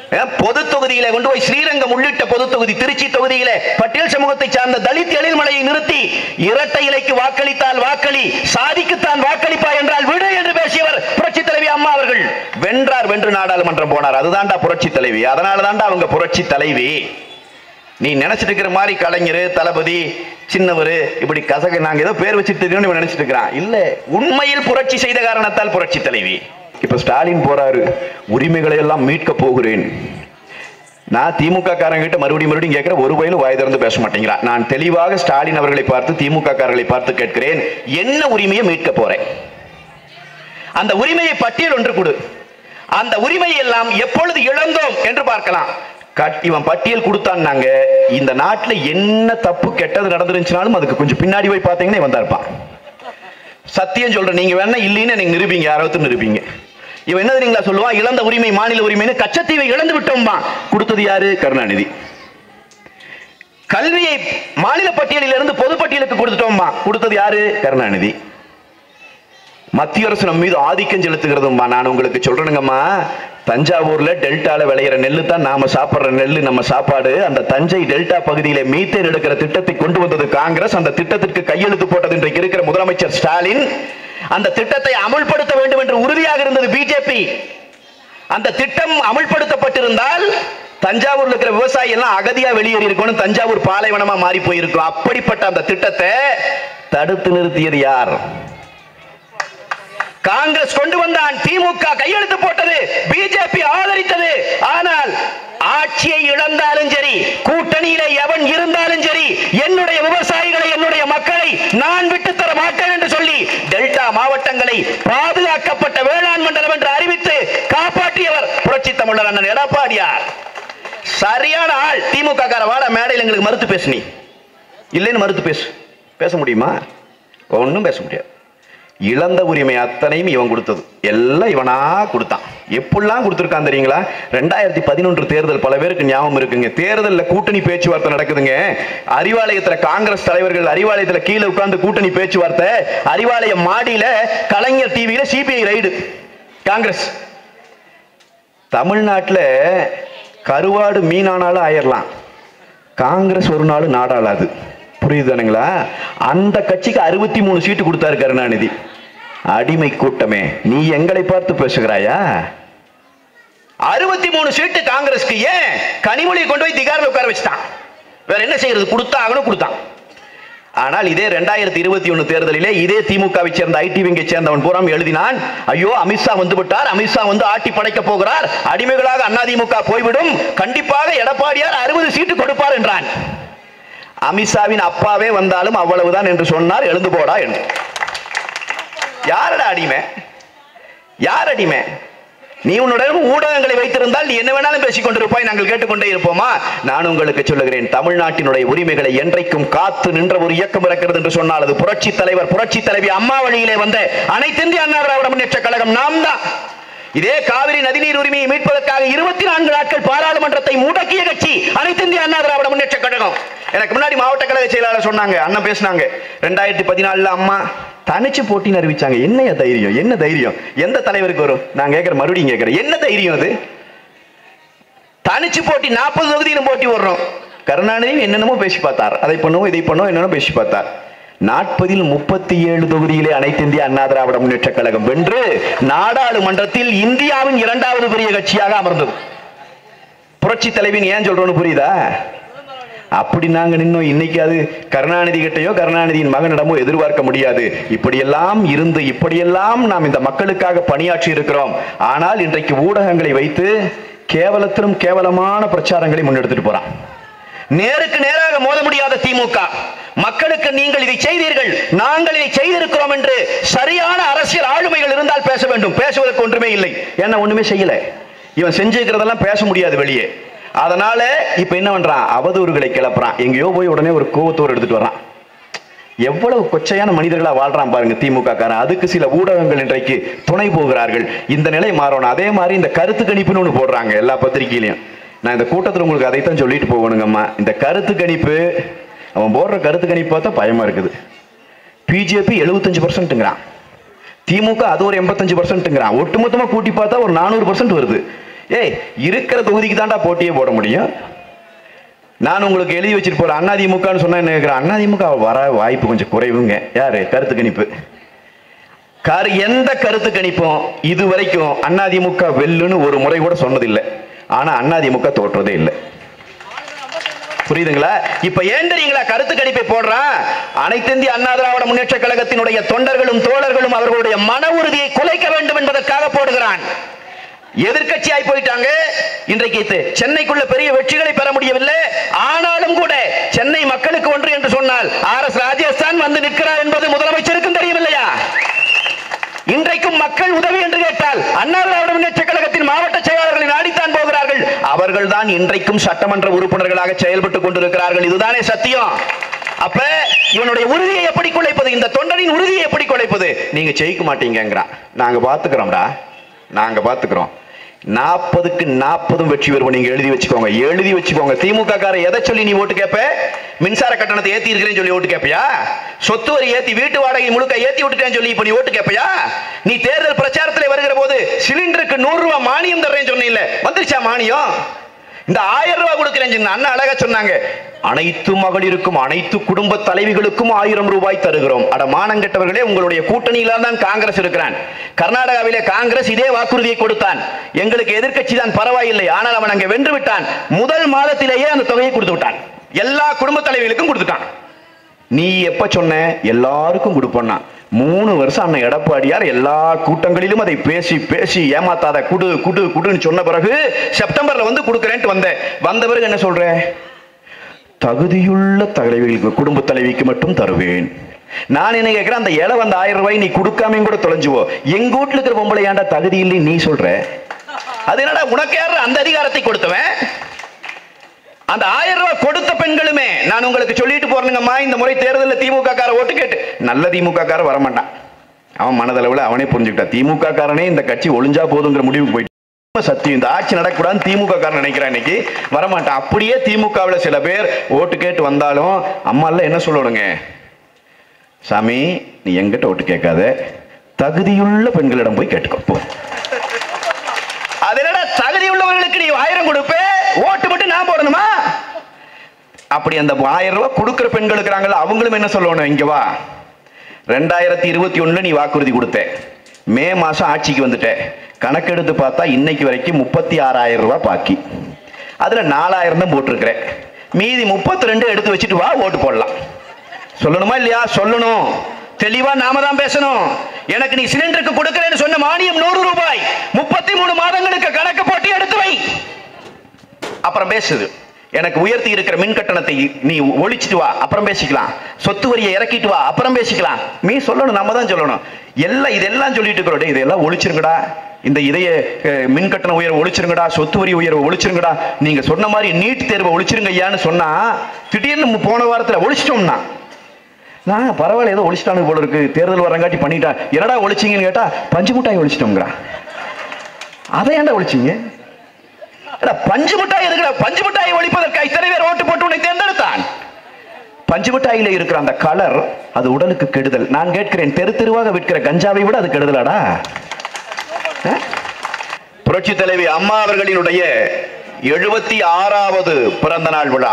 அஹ், பொது தொகுதியில கொண்டு போய் ஸ்ரீரங்கம் உள்ளிட்ட பொது தொகுதி திருச்சி தொகுதியில பட்டியல் சமூகத்தை சார்ந்த தலித் எழில்மலையை நிறுத்தி இரட்டை இலைக்கு வாக்களித்தால் வாக்களி சாதிக்குத்தான் வாக்களிப்பா என்றால் விடு என்று பேசியவர் புரட்சி தலைவி அம்மா அவர்கள் வென்றார் வென்று நாடாளுமன்றம் போனார் அதுதான்டா புரட்சி தலைவி அதனால தான்டா அவங்க புரட்சி தலைவி நீ நினைச்சிட்டு இருக்கிற மாதிரி கலைஞர் தளபதி சின்னவர் இப்படி கசக நாங்க ஏதோ பேர் வச்சுட்டு இருக்கோம்னு இவன் நினைச்சிட்டு இருக்கிறான் இல்ல உண்மையில் புரட்சி செய்த காரணத்தால் புரட்சி தலைவி இப்ப ஸ்டாலின் போறாரு உரிமைகளை எல்லாம் மீட்க போகிறேன் நான் திமுக காரங்கிட்ட மறுபடியும் மறுபடியும் கேட்கிற ஒரு வயலும் வாய் திறந்து பேச மாட்டேங்கிறான் நான் தெளிவாக ஸ்டாலின் அவர்களை பார்த்து திமுக காரர்களை பார்த்து கேட்கிறேன் என்ன உரிமையை மீட்க போறேன் அந்த உரிமையை பட்டியல் ஒன்று கொடு அந்த உரிமையை எல்லாம் எப்பொழுது இழந்தோம் என்று பார்க்கலாம் கட்- இவன் பட்டியல் கொடுத்தான்னாங்க இந்த நாட்டுல என்ன தப்பு கெட்டது நடந்துருந்துச்சுனாலும் அதுக்கு கொஞ்சம் பின்னாடி போய் பார்த்தீங்கன்னா இவன் தான் இருப்பான் சத்தியம் சொல்றேன் நீங்க வேணா இல்லைன்னு எனக்கு நிரூபிங்க யாராவது நிரூபிங்க இவன் என்ன தெரியுங்களா சொல்லுவான் இழந்த உரிமை மாநில உரிமைன்னு கச்சத்தீவை இழந்து விட்டோம்பா கொடுத்தது யாரு கருணாநிதி கல்வியை மாநில பட்டியலில் இருந்து பொது பட்டியலுக்கு கொடுத்துட்டோம்மா கொடுத்தது யாரு கருணாநிதி மத்திய அரசு நம்ம மீது ஆதிக்கம் செலுத்துகிறதும்மா நான் உங்களுக்கு சொல்றேனுங்கம்மா தஞ்சாவூர்ல டெல்டால விளையிற நெல்லு தான் நாம சாப்பிடுற நெல்லு நம்ம சாப்பாடு அந்த தஞ்சை டெல்டா பகுதியில மீத்தேன் எடுக்கிற திட்டத்தை கொண்டு வந்தது காங்கிரஸ் அந்த திட்டத்திற்கு கையெழுத்து போட்டது இன்றைக்கு இருக்கிற முதலமைச்சர் ஸ்டாலின் அந்த திட்டத்தை அமுல்படுத்த வேண்டும் என்று உறுதியாக இருந்தது பிஜேபி அந்த திட்டம் அமுல்படுத்தப்பட்டிருந்தால் தஞ்சாவூர்ல இருக்கிற விவசாயி எல்லாம் அகதியா வெளியேறி இருக்கணும் தஞ்சாவூர் பாலைவனமா மாறி போயிருக்கும் அப்படிப்பட்ட அந்த திட்டத்தை தடுத்து நிறுத்தியது யார் காங்கிரஸ் கொண்டு வந்தான் திமுக கையெழுத்து போட்டது பிஜேபி ஆதரித்தது ஆனால் ஆட்சியை இழந்தாலும் சரி கூட்டணியில எவன் இருந்தாலும் சரி என்னுடைய விவசாயிகளை என்னுடைய மக்களை நான் விட்டு தர மாட்டேன் என்று சொல்லி டெல்டா மாவட்டங்களை பாதுகாக்கப்பட்ட வேளாண் மண்டலம் என்று அறிவித்து காப்பாற்றியவர் புரட்சி தமிழர் அண்ணன் எடப்பாடியார் சரியான ஆள் திமுக கார வாட மேடையில் எங்களுக்கு மறுத்து பேசுனி இல்லைன்னு மறுத்து பேசு பேச முடியுமா ஒன்றும் பேச முடியாது இழந்த உரிமை அத்தனையும் இவன் கொடுத்தது எல்லாம் இவனா கொடுத்தான் எப்படிலாம் கொடுத்துருக்கான் தெரியுங்களா ரெண்டாயிரத்தி பதினொன்று தேர்தல் பல பேருக்கு ஞாபகம் இருக்குங்க தேர்தலில் கூட்டணி பேச்சுவார்த்தை நடக்குதுங்க அறிவாலயத்துல காங்கிரஸ் தலைவர்கள் அறிவாலயத்துல கீழே உட்கார்ந்து கூட்டணி பேச்சுவார்த்தை அறிவாலயம் மாடியில கலைஞர் டிவியில சிபிஐ ரைடு காங்கிரஸ் தமிழ்நாட்டுல கருவாடு மீனானாலும் ஆயிரலாம் காங்கிரஸ் ஒரு நாள் நாடாளாது புரியுதானுங்களா அந்த கட்சிக்கு அறுபத்தி மூணு சீட்டு கொடுத்தாரு கருணாநிதி அடிமை கூட்டமே நீ எங்களை பார்த்து பேசுகிறாயா அறுபத்தி மூணு சீட்டு காங்கிரஸ்க்கு ஏன் கனிமொழியை கொண்டு போய் திகாரில் உட்கார வச்சுட்டான் வேற என்ன செய்யறது கொடுத்தா ஆகணும் கொடுத்தான் ஆனால் இதே ரெண்டாயிரத்தி இருபத்தி ஒன்னு தேர்தலிலே இதே திமுகவை சேர்ந்த ஐடி விங்கை சேர்ந்தவன் பூராம் எழுதினான் ஐயோ அமித்ஷா வந்து விட்டார் அமித்ஷா வந்து ஆட்டி படைக்க போகிறார் அடிமைகளாக அதிமுக போய்விடும் கண்டிப்பாக எடப்பாடியார் அறுபது சீட்டு கொடுப்பார் என்றான் அமித்ஷாவின் அப்பாவே வந்தாலும் அவ்வளவுதான் என்று சொன்னார் எழுந்து போடா என்று யாரடா அடிமை யார் அடிமை நீ உன்னுடன் ஊடகங்களை வைத்திருந்தால் நீ என்ன வேணாலும் பேசிக் கொண்டிருப்பாய் நாங்கள் கேட்டுக்கொண்டே இருப்போமா நான் உங்களுக்கு சொல்லுகிறேன் தமிழ்நாட்டினுடைய உரிமைகளை என்றைக்கும் காத்து நின்ற ஒரு இயக்கம் இருக்கிறது என்று சொன்னால் அது புரட்சி தலைவர் புரட்சி தலைவி அம்மா வழியிலே வந்த அனைத்து இந்திய அண்ணா திராவிட முன்னேற்ற கழகம் நாம் தான் இதே காவிரி நதிநீர் உரிமையை மீட்பதற்காக இருபத்தி நான்கு நாட்கள் பாராளுமன்றத்தை முடக்கிய கட்சி அனைத்து இந்திய அண்ணா திராவிட முன்னேற்ற கழகம் எனக்கு முன்னாடி மாவட்ட கழக செயலாளர் சொன்னாங்க அண்ணன் பேசினாங்க ரெண்டாயிரத்தி பதினாலுல அம்மா தனிச்சு போட்டின்னு அறிவிச்சாங்க என்னைய தைரியம் என்ன தைரியம் எந்த தலைவருக்கு வரும் நான் கேட்கிற மறுபடியும் கேட்கிறேன் என்ன தைரியம் அது தனிச்சு போட்டி நாற்பது தொகுதியிலும் போட்டி வர்றோம் கருணாநிதி என்னென்னமோ பேசி பார்த்தார் அதை பண்ணுவோம் இதை பண்ணுவோம் என்னென்ன பேசி பார்த்தார் நாற்பதில் முப்பத்தி ஏழு தொகுதியிலே அனைத்து இந்திய அண்ணா திராவிட முன்னேற்ற கழகம் வென்று நாடாளுமன்றத்தில் இந்தியாவின் இரண்டாவது பெரிய கட்சியாக அமர்ந்தது புரட்சி தலைவின் ஏன் சொல்றோன்னு புரியுதா அப்படி நாங்க நின்னோம் இன்னைக்கு அது கருணாநிதி கிட்டயோ கருணாநிதியின் மகனிடமோ எதிர்பார்க்க முடியாது இப்படியெல்லாம் இருந்து இப்படியெல்லாம் நாம் இந்த மக்களுக்காக பணியாற்றி இருக்கிறோம் ஆனால் இன்றைக்கு ஊடகங்களை வைத்து கேவலத்திலும் கேவலமான பிரச்சாரங்களை முன்னெடுத்துட்டு போறான் நேருக்கு நேராக மோத முடியாத திமுக மக்களுக்கு நீங்கள் இதை செய்தீர்கள் நாங்கள் இதை செய்திருக்கிறோம் என்று சரியான அரசியல் ஆளுமைகள் இருந்தால் பேச வேண்டும் பேசுவதற்கு ஒன்றுமே இல்லை என்ன ஒண்ணுமே செய்யல இவன் செஞ்சுக்கிறதெல்லாம் பேச முடியாது வெளியே அதனால இப்ப என்ன பண்றான் அவதூறுகளை கிளப்புறான் எங்கேயோ போய் உடனே ஒரு கோவத்தோர் எடுத்துட்டு வர்றான் எவ்வளவு கொச்சையான மனிதர்களா வாழ்றான் பாருங்க திமுக காரன் அதுக்கு சில ஊடகங்கள் இன்றைக்கு துணை போகிறார்கள் இந்த நிலை மாறணும் அதே மாதிரி இந்த கருத்து கணிப்புன்னு ஒண்ணு போடுறாங்க எல்லா பத்திரிகையிலையும் நான் இந்த கூட்டத்தில் உங்களுக்கு அதைத்தான் சொல்லிட்டு போகணுங்கம்மா இந்த கருத்து கணிப்பு அவன் போடுற கருத்து கணிப்பு பார்த்தா பயமா இருக்குது பிஜேபி எழுபத்தஞ்சு பர்சன்ட்டுங்கிறான் திமுக அது ஒரு எண்பத்தஞ்சு பர்சன்ட்டுங்கிறான் ஒட்டுமொத்தமா கூட்டி பார்த்தா ஒரு நானூறு பர்சன்ட் வருது ஏய் இருக்கிற தொகுதிக்கு தான்டா போட்டியே போட முடியும் நான் உங்களுக்கு எழுதி வச்சுட்டு போறேன் அதிமுகன்னு சொன்னா என்ன கேட்கிறேன் அதிமுக வர வாய்ப்பு கொஞ்சம் குறைவுங்க யாரு கருத்து கணிப்பு கரு எந்த கருத்து கணிப்பும் இது வரைக்கும் அதிமுக வெல்லுன்னு ஒரு முறை கூட சொன்னதில்லை ஆனா அதிமுக தோற்றதே இல்லை புரியுதுங்களா இப்ப ஏன் தெரியுங்களா கருத்து கணிப்பை போடுறான் அனைத்து இந்திய அண்ணா திராவிட முன்னேற்ற கழகத்தினுடைய தொண்டர்களும் தோழர்களும் அவர்களுடைய மன உறுதியை குலைக்க வேண்டும் என்பதற்காக போடுகிறான் எதிர்க்கட்சியாய் போயிட்டாங்க இன்றைக்கு இது சென்னைக்குள்ள பெரிய வெற்றிகளை பெற முடியவில்லை ஆனாலும் கூட சென்னை மக்களுக்கு ஒன்று என்று சொன்னால் ஆர் எஸ் ராஜஸ்தான் வந்து நிற்கிறார் என்பது முதலமைச்சருக்கும் தெரியவில்லையா இன்றைக்கும் மக்கள் உதவி என்று கேட்டால் அண்ணா திராவிட முன்னேற்ற கழகத்தின் மாவட்ட செயலாளர்களை நாடித்தான் போகிறார்கள் அவர்கள் தான் இன்றைக்கும் சட்டமன்ற உறுப்பினர்களாக செயல்பட்டுக் கொண்டிருக்கிறார்கள் இதுதானே சத்தியம் அப்ப இவனுடைய உறுதியை எப்படி குலைப்பது இந்த தொண்டனின் உறுதியை எப்படி குலைப்பது நீங்க ஜெயிக்க மாட்டீங்கிறான் நாங்க பாத்துக்கிறோம்டா நாங்க பாத்துக்கிறோம் நாற்பதுக்கு நாற்பதும் வெற்றி பெறுவோம் நீங்க எழுதி வச்சுக்கோங்க எழுதி வச்சுக்கோங்க திமுக கார எதை சொல்லி நீ ஓட்டு கேப்ப மின்சார கட்டணத்தை ஏத்தி இருக்கிறேன்னு சொல்லி ஓட்டு கேப்பியா சொத்து வரி ஏத்தி வீட்டு வாடகை முழுக்க ஏத்தி விட்டுட்டேன்னு சொல்லி இப்ப நீ ஓட்டு கேப்பியா நீ தேர்தல் பிரச்சாரத்தில் வருகிற போது சிலிண்டருக்கு நூறு ரூபாய் மானியம் தர்றேன்னு சொன்னீங்க வந்துருச்சா மானியம் இந்த ஆயிரம் ரூபாய் கொடுக்கிறேன் சொன்ன அண்ணா அழகா சொன்னாங்க அனைத்து மகளிருக்கும் அனைத்து குடும்ப தலைவிகளுக்கும் ஆயிரம் ரூபாய் தருகிறோம் அட மானங்கெட்டவர்களே உங்களுடைய கூட்டணியில தான் காங்கிரஸ் இருக்கிறான் கர்நாடகாவிலே காங்கிரஸ் இதே வாக்குறுதியை கொடுத்தான் எங்களுக்கு எதிர்க்கட்சி தான் பரவாயில்லை ஆனால் அவன் அங்கே வென்று விட்டான் முதல் மாதத்திலேயே அந்த தொகையை கொடுத்து விட்டான் எல்லா குடும்ப தலைவிகளுக்கும் கொடுத்துட்டான் நீ எப்ப சொன்ன எல்லாருக்கும் கொடுப்போம்னா மூணு வருஷம் அண்ணன் எடப்பாடியார் எல்லா கூட்டங்களிலும் அதை பேசி பேசி ஏமாத்தாத குடு குடு குடுன்னு சொன்ன பிறகு செப்டம்பர்ல வந்து கொடுக்கறேன்ட்டு வந்தேன் வந்த பிறகு என்ன சொல்ற தகுதியுள்ள தலைவிகளுக்கு குடும்ப தலைவிக்கு மட்டும் தருவேன் நான் என்ன கேட்கிறேன் அந்த இலை வந்த ஆயிரம் ரூபாய் நீ கொடுக்காம கூட தொலைஞ்சுவோ எங்க வீட்டுல இருக்கிற பொம்பளை ஏன்டா தகுதி இல்லை நீ சொல்ற அது என்னடா உனக்கு யாரு அந்த அதிகாரத்தை கொடுத்தவன் அந்த ஆயிரம் ரூபாய் கொடுத்த பெண்களுமே நான் உங்களுக்கு சொல்லிட்டு போறேங்கம்மா இந்த முறை தேர்தலில் திமுக கார ஓட்டு கேட்டு நல்ல திமுக கார வரமாட்டான் அவன் மனதளவில் அவனே புரிஞ்சுக்கிட்டான் திமுக காரனே இந்த கட்சி ஒளிஞ்சா போதுங்கிற முடிவுக்கு போயிட்டு சத்தியம் இந்த ஆட்சி நடக்கூடாதுன்னு திமுக காரன் நினைக்கிறான் இன்னைக்கு வரமாட்டான் அப்படியே திமுகவில் சில பேர் ஓட்டு கேட்டு வந்தாலும் அம்மால என்ன சொல்லணுங்க சாமி நீ எங்கிட்ட ஓட்டு கேட்காத தகுதியுள்ள பெண்களிடம் போய் கேட்டுக்கோ போ அது என்னடா தகுதி உள்ளவர்களுக்கு நீ ஆயிரம் கொடுப்பே ஓட்டு மட்டும் நான் போடணுமா அப்படி அந்த ஆயிரம் ரூபாய் கொடுக்கிற பெண்கள் இருக்கிறாங்கல்ல அவங்களும் என்ன சொல்லணும் இங்க வா ரெண்டாயிரத்தி இருபத்தி ஒண்ணுல நீ வாக்குறுதி கொடுத்த மே மாசம் ஆட்சிக்கு வந்துட்ட கணக்கெடுத்து பார்த்தா இன்னைக்கு வரைக்கும் முப்பத்தி ஆறாயிரம் ரூபாய் பாக்கி அதுல நாலாயிரம் தான் போட்டிருக்கிறேன் மீதி முப்பத்தி ரெண்டு எடுத்து வச்சுட்டு வா ஓட்டு போடலாம் சொல்லணுமா இல்லையா சொல்லணும் தெளிவா நாம தான் பேசணும் எனக்கு நீ சிலிண்டருக்கு கொடுக்கிறேன்னு சொன்ன மானியம் நூறு ரூபாய் முப்பத்தி மூணு மாதங்களுக்கு கணக்கு போட்டு எடுத்து வை அப்புறம் பேசுது எனக்கு உயர்த்தி இருக்கிற மின் கட்டணத்தை நீ ஒழிச்சிட்டு வா அப்புறம் பேசிக்கலாம் சொத்து வரியை இறக்கிட்டு வா அப்புறம் பேசிக்கலாம் நீ சொல்லணும் நம்ம தான் சொல்லணும் எல்லாம் இதெல்லாம் சொல்லிட்டு இருக்கிறோம் டேய், இதெல்லாம் ஒழிச்சிருங்கடா இந்த இதய அஹ், மின் கட்டண உயர்வு ஒழிச்சிருங்கடா சொத்து வரி உயர்வு ஒழிச்சிருங்கடா நீங்க சொன்ன மாதிரி நீட் தேர்வை ஒழிச்சிருங்க ஐயான்னு சொன்னா திடீர்னு போன வாரத்துல ஒழிச்சிட்டோம்னா நான் பரவாயில்ல ஏதோ ஒழிச்சிட்டானு போல இருக்கு தேர்தல் வரங்காட்டி பண்ணிட்டா என்னடா ஒழிச்சிங்கன்னு கேட்டா பஞ்சு மிட்டாய் ஒழிச்சிட்டோங்கிறா அதை ஏன்டா ஒழிச்சிங்க எடா, பஞ்சு மிட்டாய் எதுக்குடா பஞ்சு மிட்டாயை ஒழிப்பதற்கு இத்தனை பேர் ஓட்டு போட்டு உன்னை தேர்ந்தெடுத்தான் பஞ்சு மிட்டாயில இருக்கிற அந்த கலர் அது உடலுக்கு கெடுதல் நான் கேட்கிறேன் தெரு தெருவாக விற்கிற கஞ்சாவை விட அது கெடுதலாடா அஹ்? புரட்சி தலைவி அம்மா அவர்களினுடைய எழுபத்தி ஆறாவது பிறந்த நாள் விழா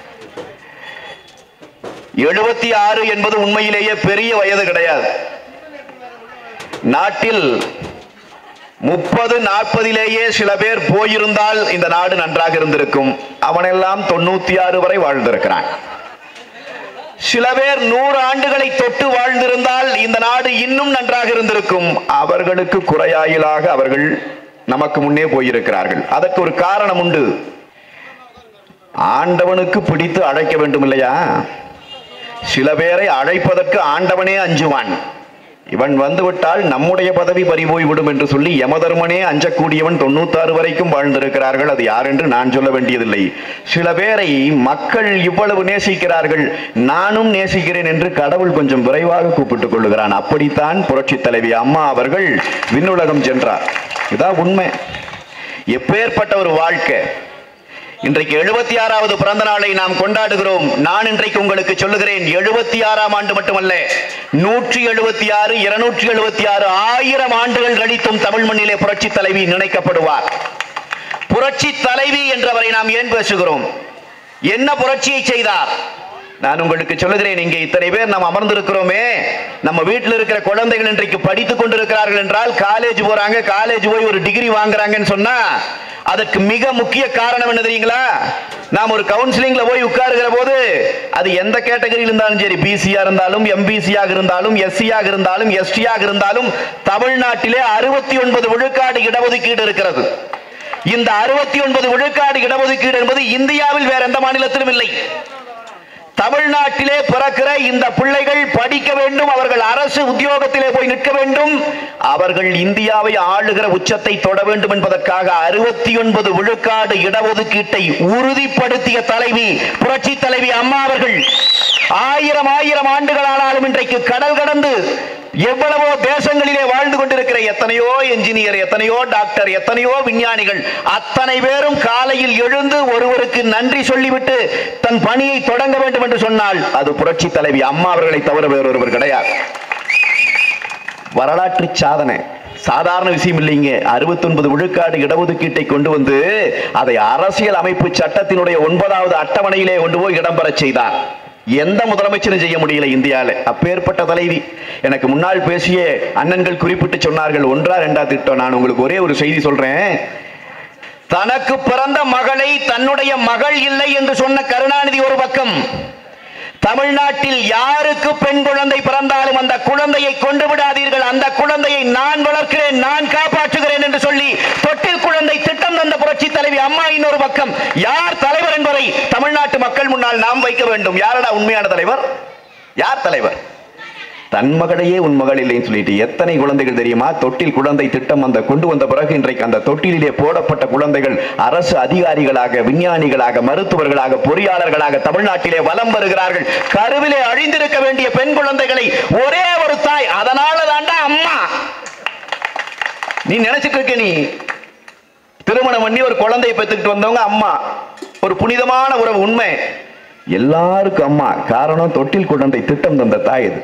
எழுபத்தி ஆறு என்பது உண்மையிலேயே பெரிய வயது கிடையாது நாட்டில் முப்பது நாற்பதிலேயே சில பேர் போயிருந்தால் இந்த நாடு நன்றாக இருந்திருக்கும் அவனெல்லாம் தொண்ணூத்தி ஆறு வரை வாழ்ந்திருக்கிறான் சில பேர் நூறு ஆண்டுகளை தொட்டு வாழ்ந்திருந்தால் இந்த நாடு இன்னும் நன்றாக இருந்திருக்கும் அவர்களுக்கு குறையாயிலாக அவர்கள் நமக்கு முன்னே போயிருக்கிறார்கள் அதற்கு ஒரு காரணம் உண்டு ஆண்டவனுக்கு பிடித்து அழைக்க வேண்டும் இல்லையா சில பேரை அழைப்பதற்கு ஆண்டவனே அஞ்சுவான் இவன் வந்துவிட்டால் நம்முடைய பதவி பறிபோய் விடும் என்று சொல்லி யமதர்மனே அஞ்சக்கூடியவன் தொண்ணூத்தாறு வரைக்கும் வாழ்ந்திருக்கிறார்கள் அது யார் என்று நான் சொல்ல வேண்டியதில்லை சில பேரை மக்கள் இவ்வளவு நேசிக்கிறார்கள் நானும் நேசிக்கிறேன் என்று கடவுள் கொஞ்சம் விரைவாக கூப்பிட்டுக் கொள்ளுகிறான் அப்படித்தான் புரட்சி தலைவி அம்மா அவர்கள் விண்ணுலகம் சென்றார் இதான் உண்மை எப்பேற்பட்ட ஒரு வாழ்க்கை இன்றைக்கு எழுபத்தி ஆறாவது பிறந்த நாளை நாம் கொண்டாடுகிறோம் நான் இன்றைக்கு உங்களுக்கு சொல்லுகிறேன் எழுபத்தி ஆறாம் ஆண்டு மட்டுமல்ல நூற்றி எழுபத்தி ஆறு இருநூற்றி எழுபத்தி ஆறு ஆயிரம் ஆண்டுகள் கழித்தும் தமிழ் மண்ணிலே புரட்சி தலைவி நினைக்கப்படுவார் புரட்சி தலைவி என்றவரை நாம் ஏன் பேசுகிறோம் என்ன புரட்சியை செய்தார் நான் உங்களுக்கு சொல்லுகிறேன் இங்கே இத்தனை பேர் நாம் அமர்ந்திருக்கிறோமே நம்ம வீட்டில் இருக்கிற குழந்தைகள் இன்றைக்கு படித்துக் கொண்டிருக்கிறார்கள் என்றால் காலேஜ் போறாங்க காலேஜ் போய் ஒரு டிகிரி வாங்குறாங்கன்னு சொன்னா அதற்கு மிக முக்கிய காரணம் என்ன தெரியுங்களா நாம் ஒரு கவுன்சிலிங்ல போய் உட்காருகிற போது அது எந்த கேட்டகரியில் இருந்தாலும் சரி பிசியா இருந்தாலும் எம்பிசியாக இருந்தாலும் எஸ்சியாக இருந்தாலும் எஸ்டியாக இருந்தாலும் தமிழ்நாட்டிலே அறுபத்தி ஒன்பது விழுக்காடு இடஒதுக்கீடு இருக்கிறது இந்த அறுபத்தி ஒன்பது விழுக்காடு இடஒதுக்கீடு என்பது இந்தியாவில் வேற எந்த மாநிலத்திலும் இல்லை தமிழ்நாட்டிலே பிறக்கிற இந்த பிள்ளைகள் படிக்க வேண்டும் அவர்கள் அரசு உத்தியோகத்திலே போய் நிற்க வேண்டும் அவர்கள் இந்தியாவை ஆளுகிற உச்சத்தை தொட வேண்டும் என்பதற்காக அறுபத்தி ஒன்பது விழுக்காடு இடஒதுக்கீட்டை உறுதிப்படுத்திய தலைவி புரட்சி தலைவி அம்மா அவர்கள் ஆயிரம் ஆயிரம் ஆண்டுகள் ஆனாலும் இன்றைக்கு கடல் கடந்து எவ்வளவோ தேசங்களிலே வாழ்ந்து கொண்டிருக்கிற எத்தனையோ என்ஜினியர் எத்தனையோ டாக்டர் எத்தனையோ விஞ்ஞானிகள் அத்தனை பேரும் காலையில் எழுந்து ஒருவருக்கு நன்றி சொல்லிவிட்டு தன் பணியை தொடங்க வேண்டும் என்று சொன்னால் அது புரட்சி தலைவி அம்மா அவர்களை தவிர வேறொருவர் கிடையாது வரலாற்று சாதனை சாதாரண விஷயம் இல்லைங்க 69 விழுக்காடு இடஒதுக்கீட்டை கொண்டு வந்து அதை அரசியல் அமைப்பு சட்டத்தினுடைய ஒன்பதாவது அட்டவணையிலே கொண்டு போய் இடம்பெறச் செய்தார் எந்த முதலமைச்சரும் செய்ய முடியல இந்தியால அப்பேற்பட்ட தலைவி எனக்கு முன்னால் பேசிய அண்ணன்கள் குறிப்பிட்டு சொன்னார்கள் ஒன்றா ரெண்டா திட்டம் நான் உங்களுக்கு ஒரே ஒரு செய்தி சொல்றேன் தனக்கு பிறந்த மகளை தன்னுடைய மகள் இல்லை என்று சொன்ன கருணாநிதி ஒரு பக்கம் தமிழ்நாட்டில் யாருக்கு பெண் குழந்தை பிறந்தாலும் அந்த குழந்தையை கொண்டு விடாதீர்கள் அந்த குழந்தையை நான் வளர்க்கிறேன் நான் காப்பாற்றுகிறேன் என்று சொல்லி தொட்டில் குழந்தை திட்டம் தந்த புரட்சி தலைவி அம்மா இன்னொரு பக்கம் யார் தலைவர் என்பதை தமிழ்நாட்டு மக்கள் முன்னால் நாம் வைக்க வேண்டும் யாரடா உண்மையான தலைவர் யார் தலைவர் தன் மகளையே உன் மகள் இல்லைன்னு சொல்லிட்டு எத்தனை குழந்தைகள் தெரியுமா தொட்டில் குழந்தை திட்டம் அந்த கொண்டு வந்த பிறகு இன்றைக்கு அந்த தொட்டிலே போடப்பட்ட குழந்தைகள் அரசு அதிகாரிகளாக விஞ்ஞானிகளாக மருத்துவர்களாக பொறியாளர்களாக தமிழ்நாட்டிலே வலம் வருகிறார்கள் கருவிலே அழிந்திருக்க வேண்டிய பெண் குழந்தைகளை ஒரே ஒரு தாய் அதனால தாண்டா அம்மா நீ நினைச்சிட்டு இருக்க நீ திருமணம் பண்ணி ஒரு குழந்தையை பெற்றுக்கிட்டு வந்தவங்க அம்மா ஒரு புனிதமான உறவு உண்மை எல்லாருக்கும் அம்மா காரணம் தொட்டில் குழந்தை திட்டம் தந்த தாய் இது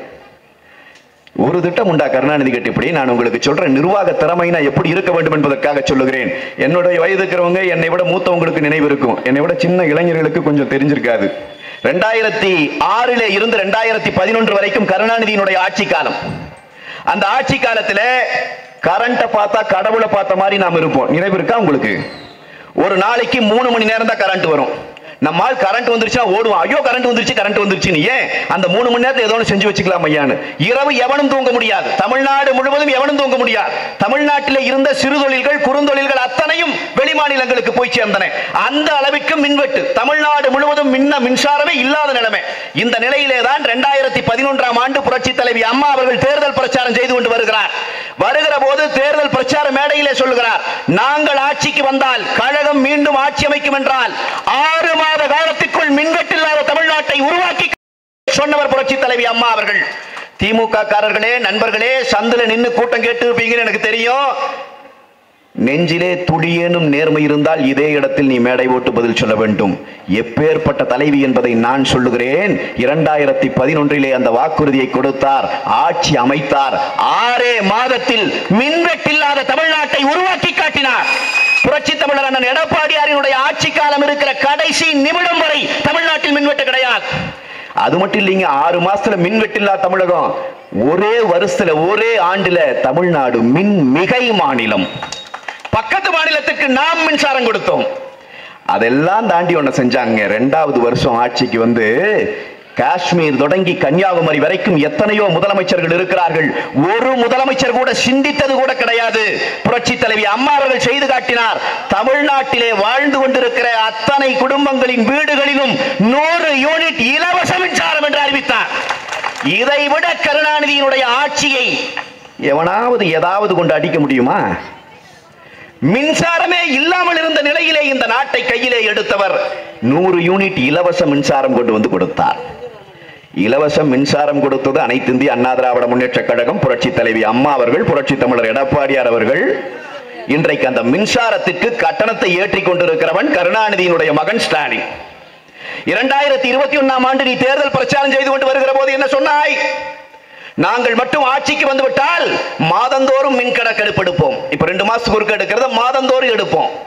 ஒரு திட்டம் உண்டா கருணாநிதி கட்டிப்படி நான் உங்களுக்கு சொல்றேன் நிர்வாக திறமைனா எப்படி இருக்க வேண்டும் என்பதற்காக சொல்லுகிறேன் என்னுடைய வயது இருக்கிறவங்க என்னை விட மூத்தவங்களுக்கு நினைவு இருக்கும் என்னை விட சின்ன இளைஞர்களுக்கு கொஞ்சம் தெரிஞ்சிருக்காது ரெண்டாயிரத்தி ஆறிலே இருந்து ரெண்டாயிரத்தி பதினொன்று வரைக்கும் கருணாநிதியினுடைய ஆட்சி காலம் அந்த ஆட்சி காலத்துல கரண்ட்டை பார்த்தா கடவுளை பார்த்த மாதிரி நாம் இருப்போம் நினைவு இருக்கா உங்களுக்கு ஒரு நாளைக்கு மூணு மணி நேரம் தான் கரண்ட் வரும் நம்மால் கரண்ட் வந்துருச்சா ஓடுவோம் ஐயோ கரண்ட் வந்துருச்சு கரண்ட் வந்துருச்சு ஏன் அந்த மூணு மணி நேரத்தில் ஏதோ ஒன்று செஞ்சு வச்சுக்கலாம் ஐயான்னு இரவு எவனும் தூங்க முடியாது தமிழ்நாடு முழுவதும் எவனும் தூங்க முடியாது தமிழ்நாட்டில் இருந்த சிறு தொழில்கள் குறுந்தொழில்கள் அத்தனையும் வெளிமாநிலங்களுக்கு போய் சேர்ந்தன அந்த அளவிற்கு மின்வெட்டு தமிழ்நாடு முழுவதும் மின்ன மின்சாரமே இல்லாத நிலைமை இந்த நிலையிலே தான் ரெண்டாயிரத்தி பதினொன்றாம் ஆண்டு புரட்சி தலைவி அம்மா அவர்கள் தேர்தல் பிரச்சாரம் செய்து கொண்டு வருகிறார் வருகிற போது தேர்தல் பிரச்சார மேடையிலே சொல்லுகிறார் நாங்கள் ஆட்சிக்கு வந்தால் கழகம் மீண்டும் ஆட்சி அமைக்கும் என்றால் ஆறு மாத காலத்திற்குள் மின்வெட்டில்லாத தமிழ்நாட்டை உருவாக்கி சொன்னவர் புரட்சி தலைவி அம்மா அவர்கள் திமுக காரர்களே நண்பர்களே சந்தில நின்னு கூட்டம் கேட்டு இருப்பீங்கன்னு எனக்கு தெரியும் நெஞ்சிலே துளியேனும் நேர்மை இருந்தால் இதே இடத்தில் நீ மேடை ஓட்டு பதில் சொல்ல வேண்டும் எப்பேற்பட்ட தலைவி என்பதை நான் சொல்லுகிறேன் இரண்டாயிரத்தி பதினொன்றிலே அந்த வாக்குறுதியை கொடுத்தார் ஆட்சி அமைத்தார் ஆறே மாதத்தில் மின்வெட்டில்லாத தமிழ்நாட்டை உருவாக்கி காட்டினார் புரட்சி தமிழர் அண்ணன் எடப்பாடியாரினுடைய ஆட்சி காலம் இருக்கிற கடைசி நிமிடம் வரை தமிழ்நாட்டில் மின்வெட்டு கிடையாது அது மட்டும் இல்லைங்க ஆறு மாசத்துல மின்வெட்டில்லா தமிழகம் ஒரே வருஷத்துல ஒரே ஆண்டுல தமிழ்நாடு மின் மிகை மாநிலம் பக்கத்து மாநிலத்துக்கு நாம் மின்சாரம் கொடுத்தோம் அதெல்லாம் தாண்டி ஒண்ணு செஞ்சாங்க ரெண்டாவது வருஷம் ஆட்சிக்கு வந்து காஷ்மீர் தொடங்கி கன்னியாகுமரி வரைக்கும் எத்தனையோ முதலமைச்சர்கள் இருக்கிறார்கள் ஒரு முதலமைச்சர் கூட சிந்தித்தது கூட கிடையாது புரட்சி தலைவி அம்மா அவர்கள் செய்து காட்டினார் தமிழ்நாட்டிலே வாழ்ந்து கொண்டிருக்கிற அத்தனை குடும்பங்களின் வீடுகளிலும் நூறு யூனிட் இலவச மின்சாரம் என்று அறிவித்தார் இதை விட கருணாநிதியினுடைய ஆட்சியை எவனாவது ஏதாவது கொண்டு அடிக்க முடியுமா மின்சாரமே இல்லாமல் இருந்த நிலையிலே இந்த நாட்டை கையிலே எடுத்தவர் நூறு யூனிட் இலவச மின்சாரம் கொண்டு வந்து கொடுத்தார் இலவச மின்சாரம் கொடுத்தது அனைத்து இந்திய அண்ணா திராவிட முன்னேற்ற கழகம் புரட்சி தலைவி அம்மா அவர்கள் புரட்சி தமிழர் எடப்பாடியார் அவர்கள் இன்றைக்கு அந்த மின்சாரத்திற்கு கட்டணத்தை ஏற்றிக் கொண்டிருக்கிறவன் கருணாநிதியினுடைய மகன் ஸ்டாலின் இரண்டாயிரத்தி இருபத்தி ஒன்னாம் ஆண்டு நீ தேர்தல் பிரச்சாரம் செய்து கொண்டு வருகிற போது என்ன சொன்னாய் நாங்கள் மட்டும் ஆட்சிக்கு வந்து விட்டால் மாதந்தோறும் மின் கணக்கு எடுப்போம் இப்ப ரெண்டு மாசத்துக்கு ஒருக்க எடுக்கிறத மாதந்தோறும் எடுப்போம்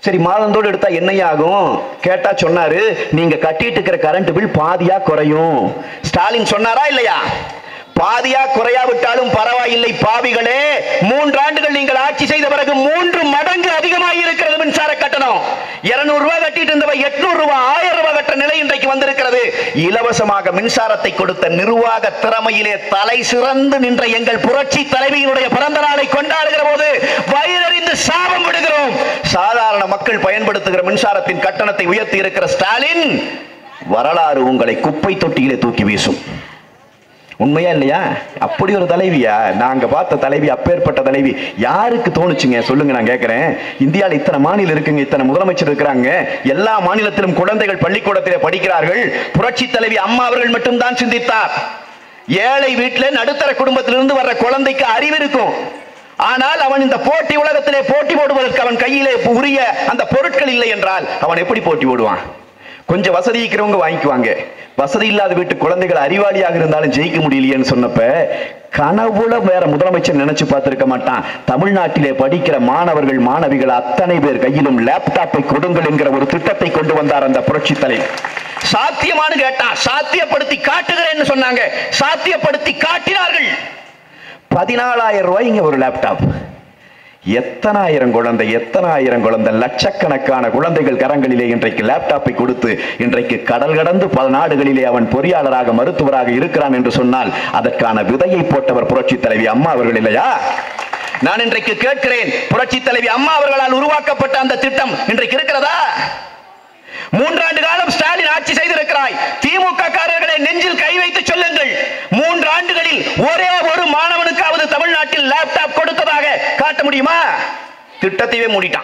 சரி மாதந்தோடு எடுத்தா என்னையா ஆகும் கேட்டா சொன்னாரு நீங்க கட்டிட்டு இருக்கிற கரண்ட் பில் பாதியா குறையும் ஸ்டாலின் சொன்னாரா இல்லையா பாதியா குறையாவிட்டாலும் பரவாயில்லை பாவிகளே மூன்றாண்டுகள் நீங்கள் ஆட்சி செய்த பிறகு மூன்று மடங்கு அதிகமாக இருக்கிறது மின்சார கட்டணம் இருநூறு ரூபாய் கட்டிட்டு இருந்தவ எட்நூறு ரூபாய் ஆயிரம் ரூபாய் கட்ட நிலை இன்றைக்கு வந்திருக்கிறது இலவசமாக மின்சாரத்தை கொடுத்த நிர்வாக திறமையிலே தலை சிறந்து நின்ற எங்கள் புரட்சி தலைவியினுடைய பிறந்த நாளை கொண்டாடுகிற போது வயிறறிந்து சாபம் விடுகிறோம் சாதாரண மக்கள் பயன்படுத்துகிற மின்சாரத்தின் கட்டணத்தை உயர்த்தி இருக்கிற ஸ்டாலின் வரலாறு உங்களை குப்பை தொட்டியிலே தூக்கி வீசும் உண்மையா இல்லையா அப்படி ஒரு தலைவியா நாங்க பார்த்த தலைவி அப்பேற்பட்ட தலைவி யாருக்கு தோணுச்சுங்க சொல்லுங்க நான் கேட்கிறேன் இந்தியாவில் இத்தனை மாநிலம் இருக்குங்க இத்தனை முதலமைச்சர் இருக்கிறாங்க எல்லா மாநிலத்திலும் குழந்தைகள் பள்ளிக்கூடத்திலே படிக்கிறார்கள் புரட்சி தலைவி அம்மா அவர்கள் மட்டும்தான் சிந்தித்தார் ஏழை வீட்டில் நடுத்தர குடும்பத்திலிருந்து வர்ற குழந்தைக்கு அறிவு இருக்கும் ஆனால் அவன் இந்த போட்டி உலகத்திலே போட்டி போடுவதற்கு அவன் கையிலே உரிய அந்த பொருட்கள் இல்லை என்றால் அவன் எப்படி போட்டி போடுவான் கொஞ்சம் வசதி இருக்கிறவங்க வாங்கிக்குவாங்க வசதி இல்லாத வீட்டு குழந்தைகள் அறிவாளியாக இருந்தாலும் ஜெயிக்க முடியலையேன்னு சொன்னப்ப கனவுல வேற முதலமைச்சர் நினைச்சு பார்த்திருக்க மாட்டான் தமிழ்நாட்டிலே படிக்கிற மாணவர்கள் மாணவிகள் அத்தனை பேர் கையிலும் லேப்டாப்பை கொடுங்கள் என்கிற ஒரு திட்டத்தை கொண்டு வந்தார் அந்த புரட்சி தலைவர் சாத்தியமானு கேட்டான் சாத்தியப்படுத்தி காட்டுகிறேன்னு சொன்னாங்க சாத்தியப்படுத்தி காட்டினார்கள் பதினாலாயிரம் ரூபாய்ங்க ஒரு லேப்டாப் எத்தனாயிரம் குழந்தை எத்தனாயிரம் குழந்தை லட்சக்கணக்கான குழந்தைகள் கரங்களிலே இன்றைக்கு லேப்டாப்பை கொடுத்து இன்றைக்கு கடல் கடந்து பல நாடுகளிலே அவன் பொறியாளராக மருத்துவராக இருக்கிறான் என்று சொன்னால் அதற்கான விதையை போட்டவர் புரட்சி தலைவி அம்மா அவர்கள் இல்லையா நான் இன்றைக்கு கேட்கிறேன் புரட்சி தலைவி அம்மா அவர்களால் உருவாக்கப்பட்ட அந்த திட்டம் இன்றைக்கு இருக்கிறதா மூன்றாண்டு காலம் ஸ்டாலின் ஆட்சி செய்திருக்கிறாய் திமுக காரர்களை நெஞ்சில் கை வைத்து சொல்லுங்கள் மூன்று ஆண்டுகளில் ஒரே ஒரு மாணவனுக்காவது தமிழ்நாட்டில் லேப்டாப் கொடுத்ததாக காட்ட முடியுமா திட்டத்தையே மூடிட்டான்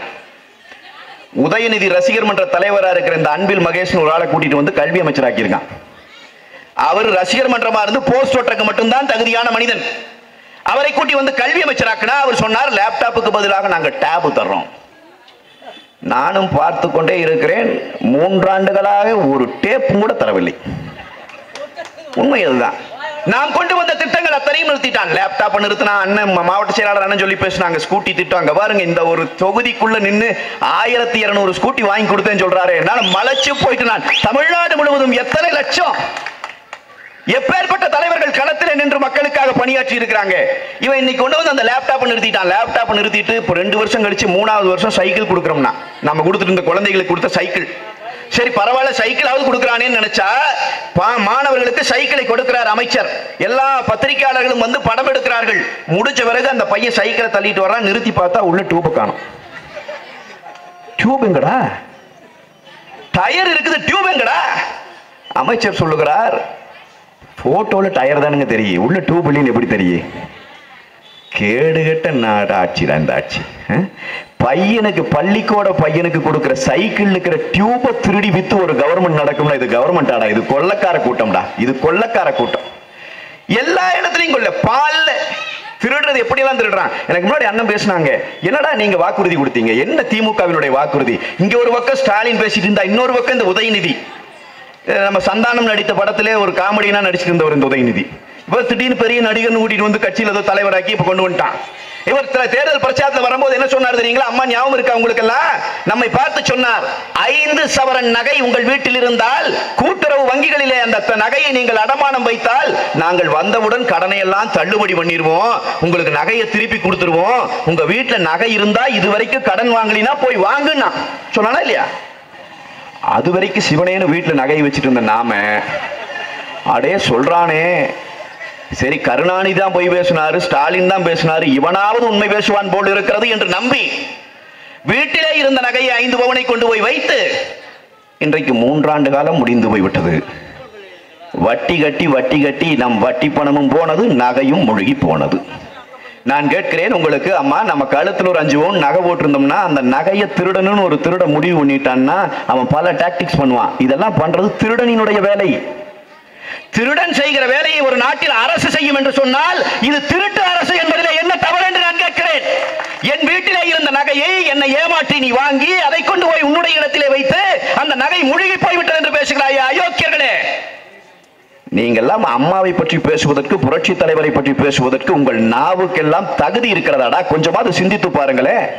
உதயநிதி ரசிகர் மன்ற தலைவரா இருக்கிற இந்த அன்பில் மகேஷ் ஒரு ஆளை கூட்டிட்டு வந்து கல்வி அமைச்சராக்கி இருக்கான் அவர் ரசிகர் மன்றமா இருந்து போஸ்ட் ஓட்டருக்கு மட்டும்தான் தகுதியான மனிதன் அவரை கூட்டி வந்து கல்வி அமைச்சராக்குனா அவர் சொன்னார் லேப்டாப்புக்கு பதிலாக நாங்க டேப் தர்றோம் நானும் பார்த்து கொண்டே இருக்கிறேன் மூன்றாண்டுகளாக ஒரு டேப் கூட தரவில்லை உண்மை அதுதான் நாம் கொண்டு வந்த திட்டங்கள் அத்தனையும் நிறுத்திட்டான் லேப்டாப் நிறுத்தினா அண்ணன் மா- மாவட்ட செயலாளர் அண்ணன் சொல்லி பேசினாங்க ஸ்கூட்டி திட்டம் அங்க பாருங்க இந்த ஒரு தொகுதிக்குள்ள நின்னு ஆயிரத்தி இருநூறு ஸ்கூட்டி வாங்கி கொடுத்தேன்னு சொல்றாரு என்னால மலைச்சு போயிட்டு நான் தமிழ்நாடு முழுவதும் எத்தனை லட்சம் எப்பேற்பட்ட தலைவர்கள் களத்தில் நின்று மக்களுக்காக பணியாற்றி இருக்கிறாங்க இவன் இன்னைக்கு கொண்டு வந்து அந்த லேப்டாப் நிறுத்திட்டான் லேப்டாப் நிறுத்திட்டு இப்போ ரெண்டு வருஷம் கழிச்சு மூணாவது வருஷம் சைக்கிள் கொடுக்குறோம்னா நம்ம கொடுத்துட்டு இருந்த குழந்தைகளுக்கு கொடுத்த சைக்கிள் சரி பரவாயில்ல சைக்கிளாவது கொடுக்குறானேன்னு நினைச்சா பா- மாணவர்களுக்கு சைக்கிளை கொடுக்கிறார் அமைச்சர் எல்லா பத்திரிகையாளர்களும் வந்து படம் எடுக்கிறார்கள் முடிச்ச பிறகு அந்த பையன் சைக்கிளை தள்ளிட்டு வரான் நிறுத்தி பார்த்தா உள்ள டியூப் காணும் டியூப் எங்கடா டயர் இருக்குது டியூப் எங்கடா அமைச்சர் சொல்லுகிறார் போட்டோல டயர் தானுங்க தெரியும் உள்ள டியூப் இல்லைன்னு எப்படி தெரியும் கேடுகட்ட நாடு ஆட்சி தான் இந்த ஆட்சி அஹ்? பையனுக்கு பள்ளிக்கூட பையனுக்கு கொடுக்கிற சைக்கிள் இருக்கிற டியூபை திருடி வித்து ஒரு கவர்மெண்ட் நடக்கும்னா இது கவர்மெண்ட் ஆடா இது கொள்ளக்கார கூட்டம்டா இது கொள்ளக்கார கூட்டம் எல்லா இடத்துலயும் கொள்ள பால்ல திருடுறது எப்படியெல்லாம் திருடுறான் எனக்கு முன்னாடி அண்ணன் பேசுனாங்க என்னடா நீங்க வாக்குறுதி கொடுத்தீங்க என்ன திமுகவினுடைய வாக்குறுதி இங்க ஒரு பக்கம் ஸ்டாலின் பேசிட்டு இருந்தா இன்னொரு பக்கம் இந்த உதயநிதி அஹ் நம்ம சந்தானம் நடித்த படத்திலே ஒரு காமெடினா நடிச்சிட்டு இருந்தவர் இந்த உதயநிதி இப்போ திடீர்னு பெரிய நடிகர்னு கூட்டிட்டு வந்து கட்சியில் ஏதோ தலைவராக்கி இப்போ கொண்டு வந்துட்டான் இவர் த- தேர்தல் பிரச்சாரத்தில் வரும்போது என்ன சொன்னார் தெரியுங்களா அம்மா ஞாபகம் இருக்கா உங்களுக்கு எல்லாம் நம்மை பார்த்து சொன்னார் ஐந்து சவரன் நகை உங்கள் வீட்டில் இருந்தால் கூட்டுறவு வங்கிகளிலே அந்த த- நகையை நீங்கள் அடமானம் வைத்தால் நாங்கள் வந்தவுடன் கடனை எல்லாம் தள்ளுபடி பண்ணிடுவோம் உங்களுக்கு நகையை திருப்பி கொடுத்துருவோம் உங்க வீட்டுல நகை இருந்தா இது வரைக்கும் கடன் வாங்கலினா போய் வாங்குன்னா சொன்னானா இல்லையா அது வரைக்கும் சிவனேன்னு வீட்டில் நகையை வச்சுட்டு இருந்த நாம அடே சொல்றானே சரி கருணாநிதி தான் போய் பேசினாரு ஸ்டாலின் தான் பேசினாரு இவனாவது உண்மை பேசுவான் போல் இருக்கிறது என்று நம்பி வீட்டிலே இருந்த நகையை ஐந்து பவனை கொண்டு போய் வைத்து இன்றைக்கு மூன்றாண்டு காலம் முடிந்து போய்விட்டது வட்டி கட்டி வட்டி கட்டி நம் வட்டி பணமும் போனது நகையும் முழுகி போனது நான் கேட்கிறேன் உங்களுக்கு அம்மா நம்ம கழுத்துல ஒரு அஞ்சு பவுன் நகை போட்டிருந்தோம்னா அந்த நகையை திருடனுன்னு ஒரு திருட முடிவு பண்ணிட்டான்னா அவன் பல டாக்டிக்ஸ் பண்ணுவான் இதெல்லாம் பண்றது திருடனினுடைய வேலை திருடன் செய்கிற வேலையை ஒரு நாட்டில் அரசு செய்யும் என்று சொன்னால் இது திருட்டு அரசு என்பதிலே என்ன தவறு என்று நான் கேட்கிறேன் என் வீட்டிலே இருந்த நகையை என்னை ஏமாற்றி நீ வாங்கி அதை கொண்டு போய் உன்னுடைய இடத்திலே வைத்து அந்த நகை முழுகி போய்விட்டது என்று பேசுகிறாயா அயோக்கியர்களே நீங்கெல்லாம் அம்மாவை பற்றி பேசுவதற்கு புரட்சி தலைவரை பற்றி பேசுவதற்கு உங்கள் நாவுக்கெல்லாம் தகுதி இருக்கிறதாடா கொஞ்சமாவது சிந்தித்து பாருங்களேன்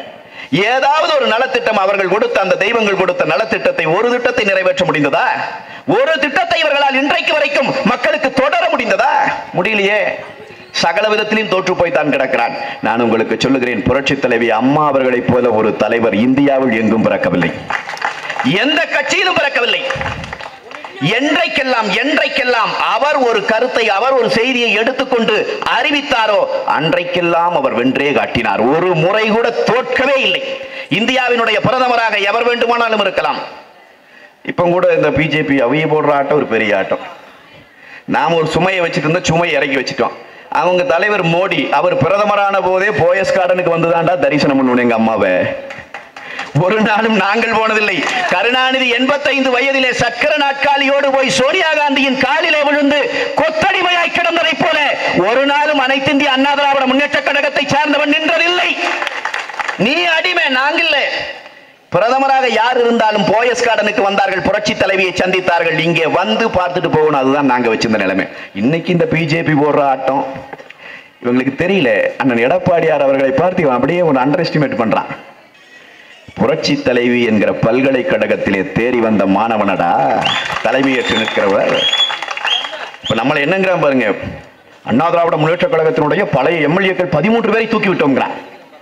ஏதாவது ஒரு நலத்திட்டம் அவர்கள் கொடுத்த அந்த தெய்வங்கள் கொடுத்த நலத்திட்டத்தை ஒரு திட்டத்தை நிறைவேற்ற முடிந்ததா ஒரு திட்டத்தை இவர்களால் இன்றைக்கு வரைக்கும் மக்களுக்கு தொடர முடிந்ததா முடியலையே சகல விதத்திலும் தோற்று போய் தான் கிடக்கிறான் நான் உங்களுக்கு சொல்லுகிறேன் புரட்சி தலைவி அம்மா அவர்களைப் போல ஒரு தலைவர் இந்தியாவில் எங்கும் பிறக்கவில்லை எந்த கட்சியிலும் பிறக்கவில்லை என்றைக்கெல்லாம் என்றைக்கெல்லாம் அவர் ஒரு கருத்தை அவர் ஒரு செய்தியை எடுத்துக்கொண்டு அறிவித்தாரோ அன்றைக்கெல்லாம் அவர் வென்றே காட்டினார் ஒரு முறை கூட தோற்கவே இல்லை இந்தியாவினுடைய பிரதமராக எவர் வேண்டுமானாலும் இருக்கலாம் இப்போ கூட இந்த பிஜேபி அவைய போடுற ஆட்டம் ஒரு பெரிய ஆட்டம் நாம் ஒரு சுமையை வச்சுட்டு இருந்தா சுமையை இறக்கி வச்சுட்டோம் அவங்க தலைவர் மோடி அவர் பிரதமரான போதே போயஸ் கார்டனுக்கு வந்துதான்டா தரிசனம் பண்ணுவோம் எங்க அம்மாவை ஒரு நாளும் நாங்கள் போனதில்லை கருணாநிதி எண்பத்தைந்து வயதிலே சக்கர நாட்காலியோடு போய் சோனியா காந்தியின் காலிலே விழுந்து கொத்தடிமையாய் கிடந்ததைப் போல ஒரு நாளும் அனைத்திந்திய அண்ணா திராவிட முன்னேற்ற கழகத்தை சார்ந்தவன் நின்றதில்லை நீ அடிமை நாங்கள் பிரதமராக யார் இருந்தாலும் போயஸ் கார்டனுக்கு வந்தார்கள் புரட்சி தலைவியை சந்தித்தார்கள் இங்கே வந்து பார்த்துட்டு போகணும் அதுதான் நாங்க வச்சிருந்த நிலைமை இன்னைக்கு இந்த பிஜேபி போடுற ஆட்டம் இவங்களுக்கு தெரியல அண்ணன் எடப்பாடியார் அவர்களை பார்த்து இவன் அப்படியே ஒரு அண்டர் எஸ்டிமேட் பண்றான் புரட்சி தலைவி என்கிற பல்கலைக்கழகத்திலே தேறி வந்த மாணவனடா தலைமையேற்று நிற்கிறவர் இப்ப நம்மளை என்னங்கிறான் பாருங்க அண்ணா திராவிட முன்னேற்ற கழகத்தினுடைய பழைய எம்எல்ஏக்கள் பதிமூன்று பேரை தூக்கி விட்டோங்கிறான்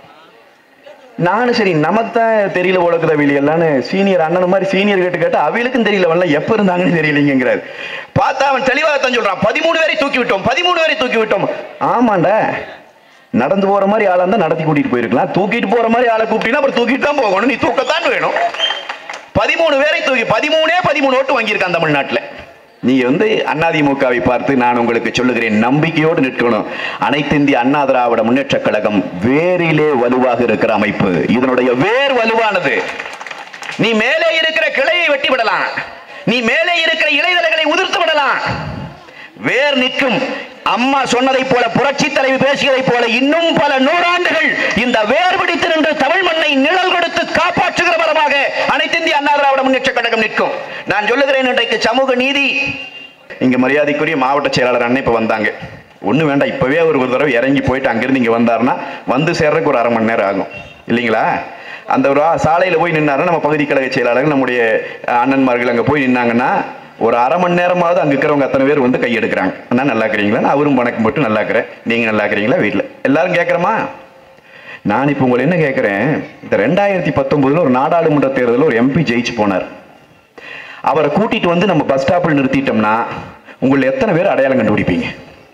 நானும் சரி நமக்கு தான் தெரியல உலகத வெளியெல்லாம்னு சீனியர் அண்ணன் மாதிரி சீனியர் கேட்டு கேட்டு அவளுக்கும் தெரியல வரல எப்ப இருந்தாங்கன்னு தெரியலங்கிறாரு பார்த்தா அவன் தெளிவாகத்தான் சொல்றான் பதிமூணு பேரை தூக்கி விட்டோம் பதிமூணு பேரை தூக்கி விட்டோம் ஆமாண்டா நடந்து போற மாதிரி ஆளா இருந்தா நடத்தி கூட்டிட்டு போயிருக்கலாம் தூக்கிட்டு போற மாதிரி ஆளை கூப்பிட்டீங்கன்னா அப்புறம் தூக்கிட்டு தான் போகணும் நீ தூக்கத்தான் வேணும் பதிமூணு பேரை தூக்கி பதிமூணே பதிமூணு ஓட்டு வாங்கியிருக்கான் தமிழ்நாட்டுல நீ வந்து அதிமுகவை பார்த்து நான் உங்களுக்கு சொல்லுகிறேன் நம்பிக்கையோடு நிற்கணும் அனைத்து இந்திய அண்ணா திராவிட முன்னேற்ற கழகம் வேரிலே வலுவாக இருக்கிற அமைப்பு இதனுடைய வேர் வலுவானது நீ மேலே இருக்கிற கிளையை வெட்டி விடலாம் நீ மேலே இருக்கிற இலைதலைகளை உதிர்த்து விடலாம் வேர் நிற்கும் அம்மா சொன்னதை போல புரட்சி தலைவி பேசியதை போல இன்னும் பல நூறாண்டுகள் இந்த வேர் பிடித்து நின்று தமிழ் மண்ணை நிழல் கொடுத்து காப்பாற்றுகிற பலமாக அனைத்து இந்திய அண்ணா திராவிட முன்னேற்ற கழகம் நிற்கும் நான் சொல்லுகிறேன் இன்றைக்கு சமூக நீதி இங்க மரியாதைக்குரிய மாவட்ட செயலாளர் அண்ணன் இப்ப வந்தாங்க ஒண்ணு வேண்டாம் இப்பவே அவர் ஒரு தடவை இறங்கி போயிட்டு அங்கிருந்து இங்க வந்தாருன்னா வந்து சேர்றதுக்கு ஒரு அரை மணி நேரம் ஆகும் இல்லைங்களா அந்த ஒரு ஆ- சாலையில போய் நின்னாருன்னா நம்ம பகுதி கழக செயலாளர்கள் நம்முடைய அஹ், அண்ணன்மார்கள் அங்க போய் நின்னாங்கன்னா ஒரு அரை மணி நேரமாவது அங்க இருக்கிறவங்க அத்தனை பேர் வந்து கை எடுக்கிறாங்க அண்ணா நல்லா இருக்கிறீங்களா அவரும் வணக்கம் போட்டு நல்லா இருக்கிறேன் நீங்க நல்லா இருக்கிறீங்களா வீட்டில் எல்லாரும் கேட்குறோமா நான் இப்போ உங்களை என்ன கேட்குறேன் இந்த ரெண்டாயிரத்தி பத்தொன்பதுல ஒரு நாடாளுமன்ற தேர்தலில் ஒரு எம்பி ஜெயிச்சு போனார் அவரை கூட்டிட்டு வந்து நம்ம பஸ் ஸ்டாப்பில் நிறுத்திட்டோம்னா உங்களை எத்தனை பேர் அடையாளம் கண்டுபிடிப்பீங்க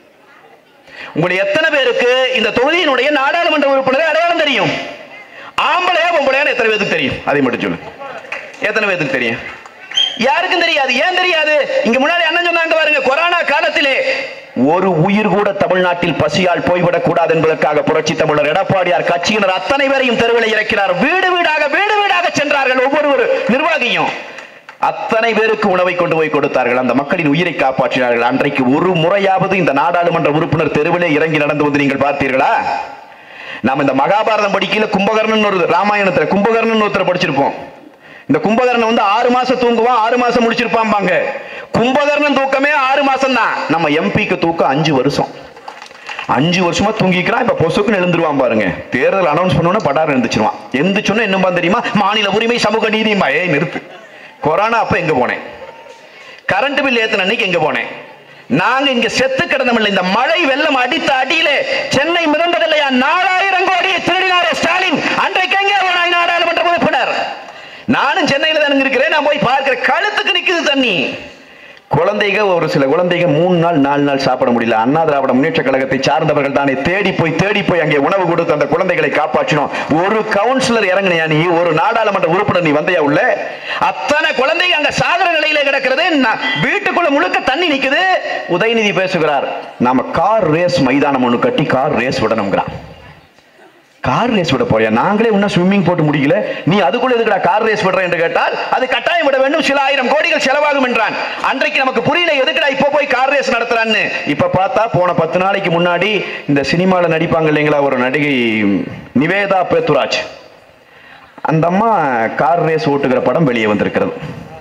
உங்களை எத்தனை பேருக்கு இந்த தொகுதியினுடைய நாடாளுமன்ற உறுப்பினரை அடையாளம் தெரியும் ஆம்பளையா பொம்பளையான்னு எத்தனை பேருக்கு தெரியும் அதை மட்டும் சொல்லு எத்தனை பேருக்கு தெரியும் யாருக்கும் தெரியாது ஏன் தெரியாது இங்க முன்னாடி அண்ணன் சொன்னாங்க பாருங்க கொரோனா காலத்திலே ஒரு உயிர் கூட தமிழ்நாட்டில் பசியால் போய்விடக் கூடாது என்பதற்காக புரட்சி தமிழர் எடப்பாடியார் கட்சியினர் அத்தனை பேரையும் தெருவில் இறக்கிறார் வீடு வீடாக வீடு வீடாக சென்றார்கள் ஒவ்வொரு ஒரு நிர்வாகியும் அத்தனை பேருக்கு உணவை கொண்டு போய் கொடுத்தார்கள் அந்த மக்களின் உயிரை காப்பாற்றினார்கள் அன்றைக்கு ஒரு முறையாவது இந்த நாடாளுமன்ற உறுப்பினர் தெருவிலே இறங்கி நடந்து வந்து நீங்கள் பார்த்தீர்களா நாம் இந்த மகாபாரதம் படிக்கையில கும்பகர்ணன் ஒரு ராமாயணத்துல கும்பகர்ணன் ஒருத்தர் படிச்சிருப்போம் இந்த கும்பகர்ணன் வந்து ஆறு மாசம் தூங்குவான் ஆறு மாசம் முடிச்சிருப்பாம்பாங்க கும்பகர்ணன் தூக்கமே ஆறு மாசம் தான் நம்ம எம்பிக்கு தூக்கம் அஞ்சு வருஷம் அஞ்சு வருஷமா தூங்கிக்கிறான் இப்ப பொசுக்குன்னு எழுந்துருவான் பாருங்க தேர்தல் அனௌன்ஸ் பண்ணோன்னா படாரம் எழுந்துச்சிருவான் எந்திரிச்சோன்னா என்னம்பா தெரியுமா மாநில உரிமை சமூக நீதியுமா ஏய் நிறுத்து கொரோனா அப்ப எங்க போனேன் கரண்ட் பில் ஏத்தின அன்னைக்கு எங்க போனேன் நாங்க இங்க செத்து கிடந்தமில்லை இந்த மழை வெள்ளம் அடித்த அடியில சென்னை மிதந்ததில்லையா நாலாயிரம் கோடியை திருடினாரே ஸ்டாலின் அன்றைக்கு எங்கே போனாய் நாடாளுமன்ற உறுப்பினர் நானும் சென்னையில தான் இருக்கிறேன் நான் போய் பார்க்கிறேன் கழுத்துக்கு நிக்குது தண்ணி குழந்தைங்க ஒரு சில குழந்தைங்க மூணு நாள் நாலு நாள் சாப்பிட முடியல அண்ணா திராவிட முன்னேற்ற கழகத்தை சார்ந்தவர்கள் தானே தேடி போய் தேடி போய் அங்கே உணவு கொடுத்து அந்த குழந்தைகளை காப்பாற்றினோம் ஒரு கவுன்சிலர் இறங்கினியா நீ ஒரு நாடாளுமன்ற உறுப்பினர் நீ வந்தையா உள்ள அத்தனை குழந்தைங்க அங்க சாகர நிலையில கிடக்கிறது நான் வீட்டுக்குள்ள முழுக்க தண்ணி நிக்குது உதயநிதி பேசுகிறார் நாம கார் ரேஸ் மைதானம் ஒண்ணு கட்டி கார் ரேஸ் விடணுங்கிறான் கார் ரேஸ் விட போறியா நாங்களே இன்னும் ஸ்விம்மிங் போட்டு முடியல நீ அதுக்குள்ள எதுக்குடா கார் ரேஸ் விடுற என்று கேட்டால் அது கட்டாயம் விட வேண்டும் சில ஆயிரம் கோடிகள் செலவாகும் என்றான் அன்றைக்கு நமக்கு புரியல எதுக்குடா இப்போ போய் கார் ரேஸ் நடத்துறான்னு இப்ப பார்த்தா போன பத்து நாளைக்கு முன்னாடி இந்த சினிமால நடிப்பாங்க இல்லைங்களா ஒரு நடிகை நிவேதா பேத்துராஜ் அந்த அம்மா கார் ரேஸ் ஓட்டுகிற படம் வெளியே வந்திருக்கிறது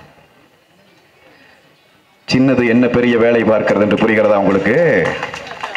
சின்னது என்ன பெரிய வேலை பார்க்கிறது என்று புரிகிறதா உங்களுக்கு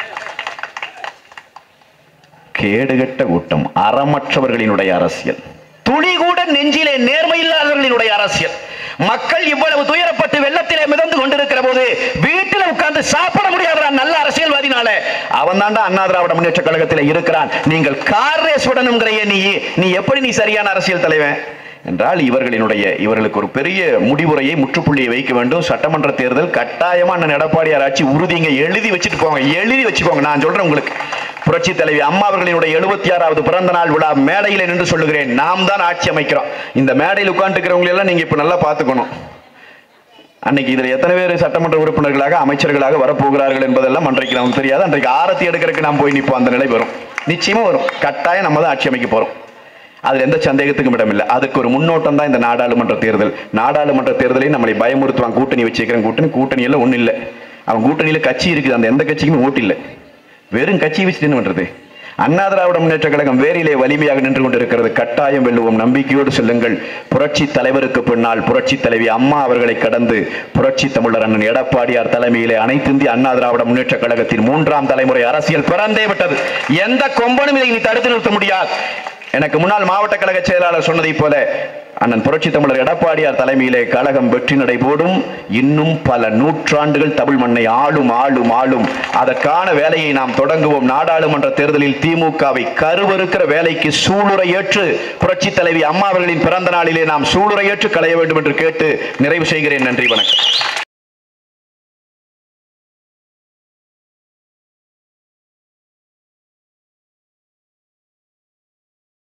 கேடுகட்ட கூட்டம் அறமற்றவர்களினுடைய அரசியல் துளி கூட நெஞ்சிலே நேர்மை இல்லாதவர்களினுடைய அரசியல் மக்கள் இவ்வளவு துயரப்பட்டு வெள்ளத்திலே மிதந்து கொண்டிருக்கிற போது வீட்டில் உட்கார்ந்து சாப்பிட முடியாத நல்ல அரசியல்வாதினால அவன் தாண்டா அண்ணா திராவிட முன்னேற்ற கழகத்தில் இருக்கிறான் நீங்கள் கார் ரேஸ் விடணுங்கிறைய நீ நீ எப்படி நீ சரியான அரசியல் தலைவன் என்றால் இவர்களினுடைய இவர்களுக்கு ஒரு பெரிய முடிவுரையை முற்றுப்புள்ளியை வைக்க வேண்டும் சட்டமன்ற தேர்தல் கட்டாயமா அண்ணன் எடப்பாடியார் ஆட்சி உறுதிங்க எழுதி வச்சுட்டு போங்க எழுதி வச்சுக்கோங்க நான் சொல்றேன் உங்களுக்கு புரட்சி தலைவி அம்மா அவர்களினுடைய எழுபத்தி ஆறாவது பிறந்த நாள் விழா மேடையில் நின்று சொல்லுகிறேன் நாம் தான் ஆட்சி அமைக்கிறோம் இந்த மேடையில் உட்காந்துருக்கிறவங்க எல்லாம் நீங்க இப்ப நல்லா பார்த்துக்கணும் அன்னைக்கு இதுல எத்தனை பேர் சட்டமன்ற உறுப்பினர்களாக அமைச்சர்களாக வரப்போகிறார்கள் என்பதெல்லாம் அன்றைக்கு நமக்கு தெரியாது அன்றைக்கு ஆரத்தி எடுக்கிறதுக்கு நாம் போய் நிற்போம் அந்த நிலை வரும் நிச்சயமா வரும் கட்டாயம் நம்ம தான் ஆட்சி அமைக்க போறோம் அதுல எந்த சந்தேகத்துக்கும் இடமில்லை அதுக்கு ஒரு முன்னோட்டம் தான் இந்த நாடாளுமன்ற தேர்தல் நாடாளுமன்ற தேர்தலையும் நம்மளை பயமுறுத்துவான் கூட்டணி வச்சுக்கிறேன் கூட்டணி கூட்டணி எல்லாம் ஒண்ணும் இல்லை அவன் கூட்டணியில கட்சி இருக்குது அந்த எந்த கட்சிக்குமே ஓட்டு இல்லை வெறும் கட்சி வச்சு என்ன பண்றது அண்ணா திராவிட முன்னேற்ற கழகம் வேரிலே வலிமையாக நின்று கொண்டிருக்கிறது கட்டாயம் வெல்லுவோம் நம்பிக்கையோடு செல்லுங்கள் புரட்சி தலைவருக்கு பின்னால் புரட்சி தலைவி அம்மா அவர்களை கடந்து புரட்சி தமிழர் அண்ணன் எடப்பாடியார் தலைமையிலே அனைத்து இந்திய அண்ணா திராவிட முன்னேற்ற கழகத்தின் மூன்றாம் தலைமுறை அரசியல் பிறந்தே விட்டது எந்த கொம்பனும் இதை நீ தடுத்து நிறுத்த முடியாது எனக்கு முன்னாள் மாவட்ட கழக செயலாளர் சொன்னதைப் போல அண்ணன் புரட்சி தமிழர் எடப்பாடியார் தலைமையிலே கழகம் வெற்றி நடை போடும் இன்னும் பல நூற்றாண்டுகள் தமிழ் மண்ணை ஆளும் ஆளும் ஆளும் அதற்கான வேலையை நாம் தொடங்குவோம் நாடாளுமன்ற தேர்தலில் திமுகவை கருவறுக்கிற வேலைக்கு சூளுரை ஏற்று புரட்சி தலைவி அம்மா அவர்களின் பிறந்த நாளிலே நாம் சூளுரை ஏற்று களைய வேண்டும் என்று கேட்டு நிறைவு செய்கிறேன் நன்றி வணக்கம்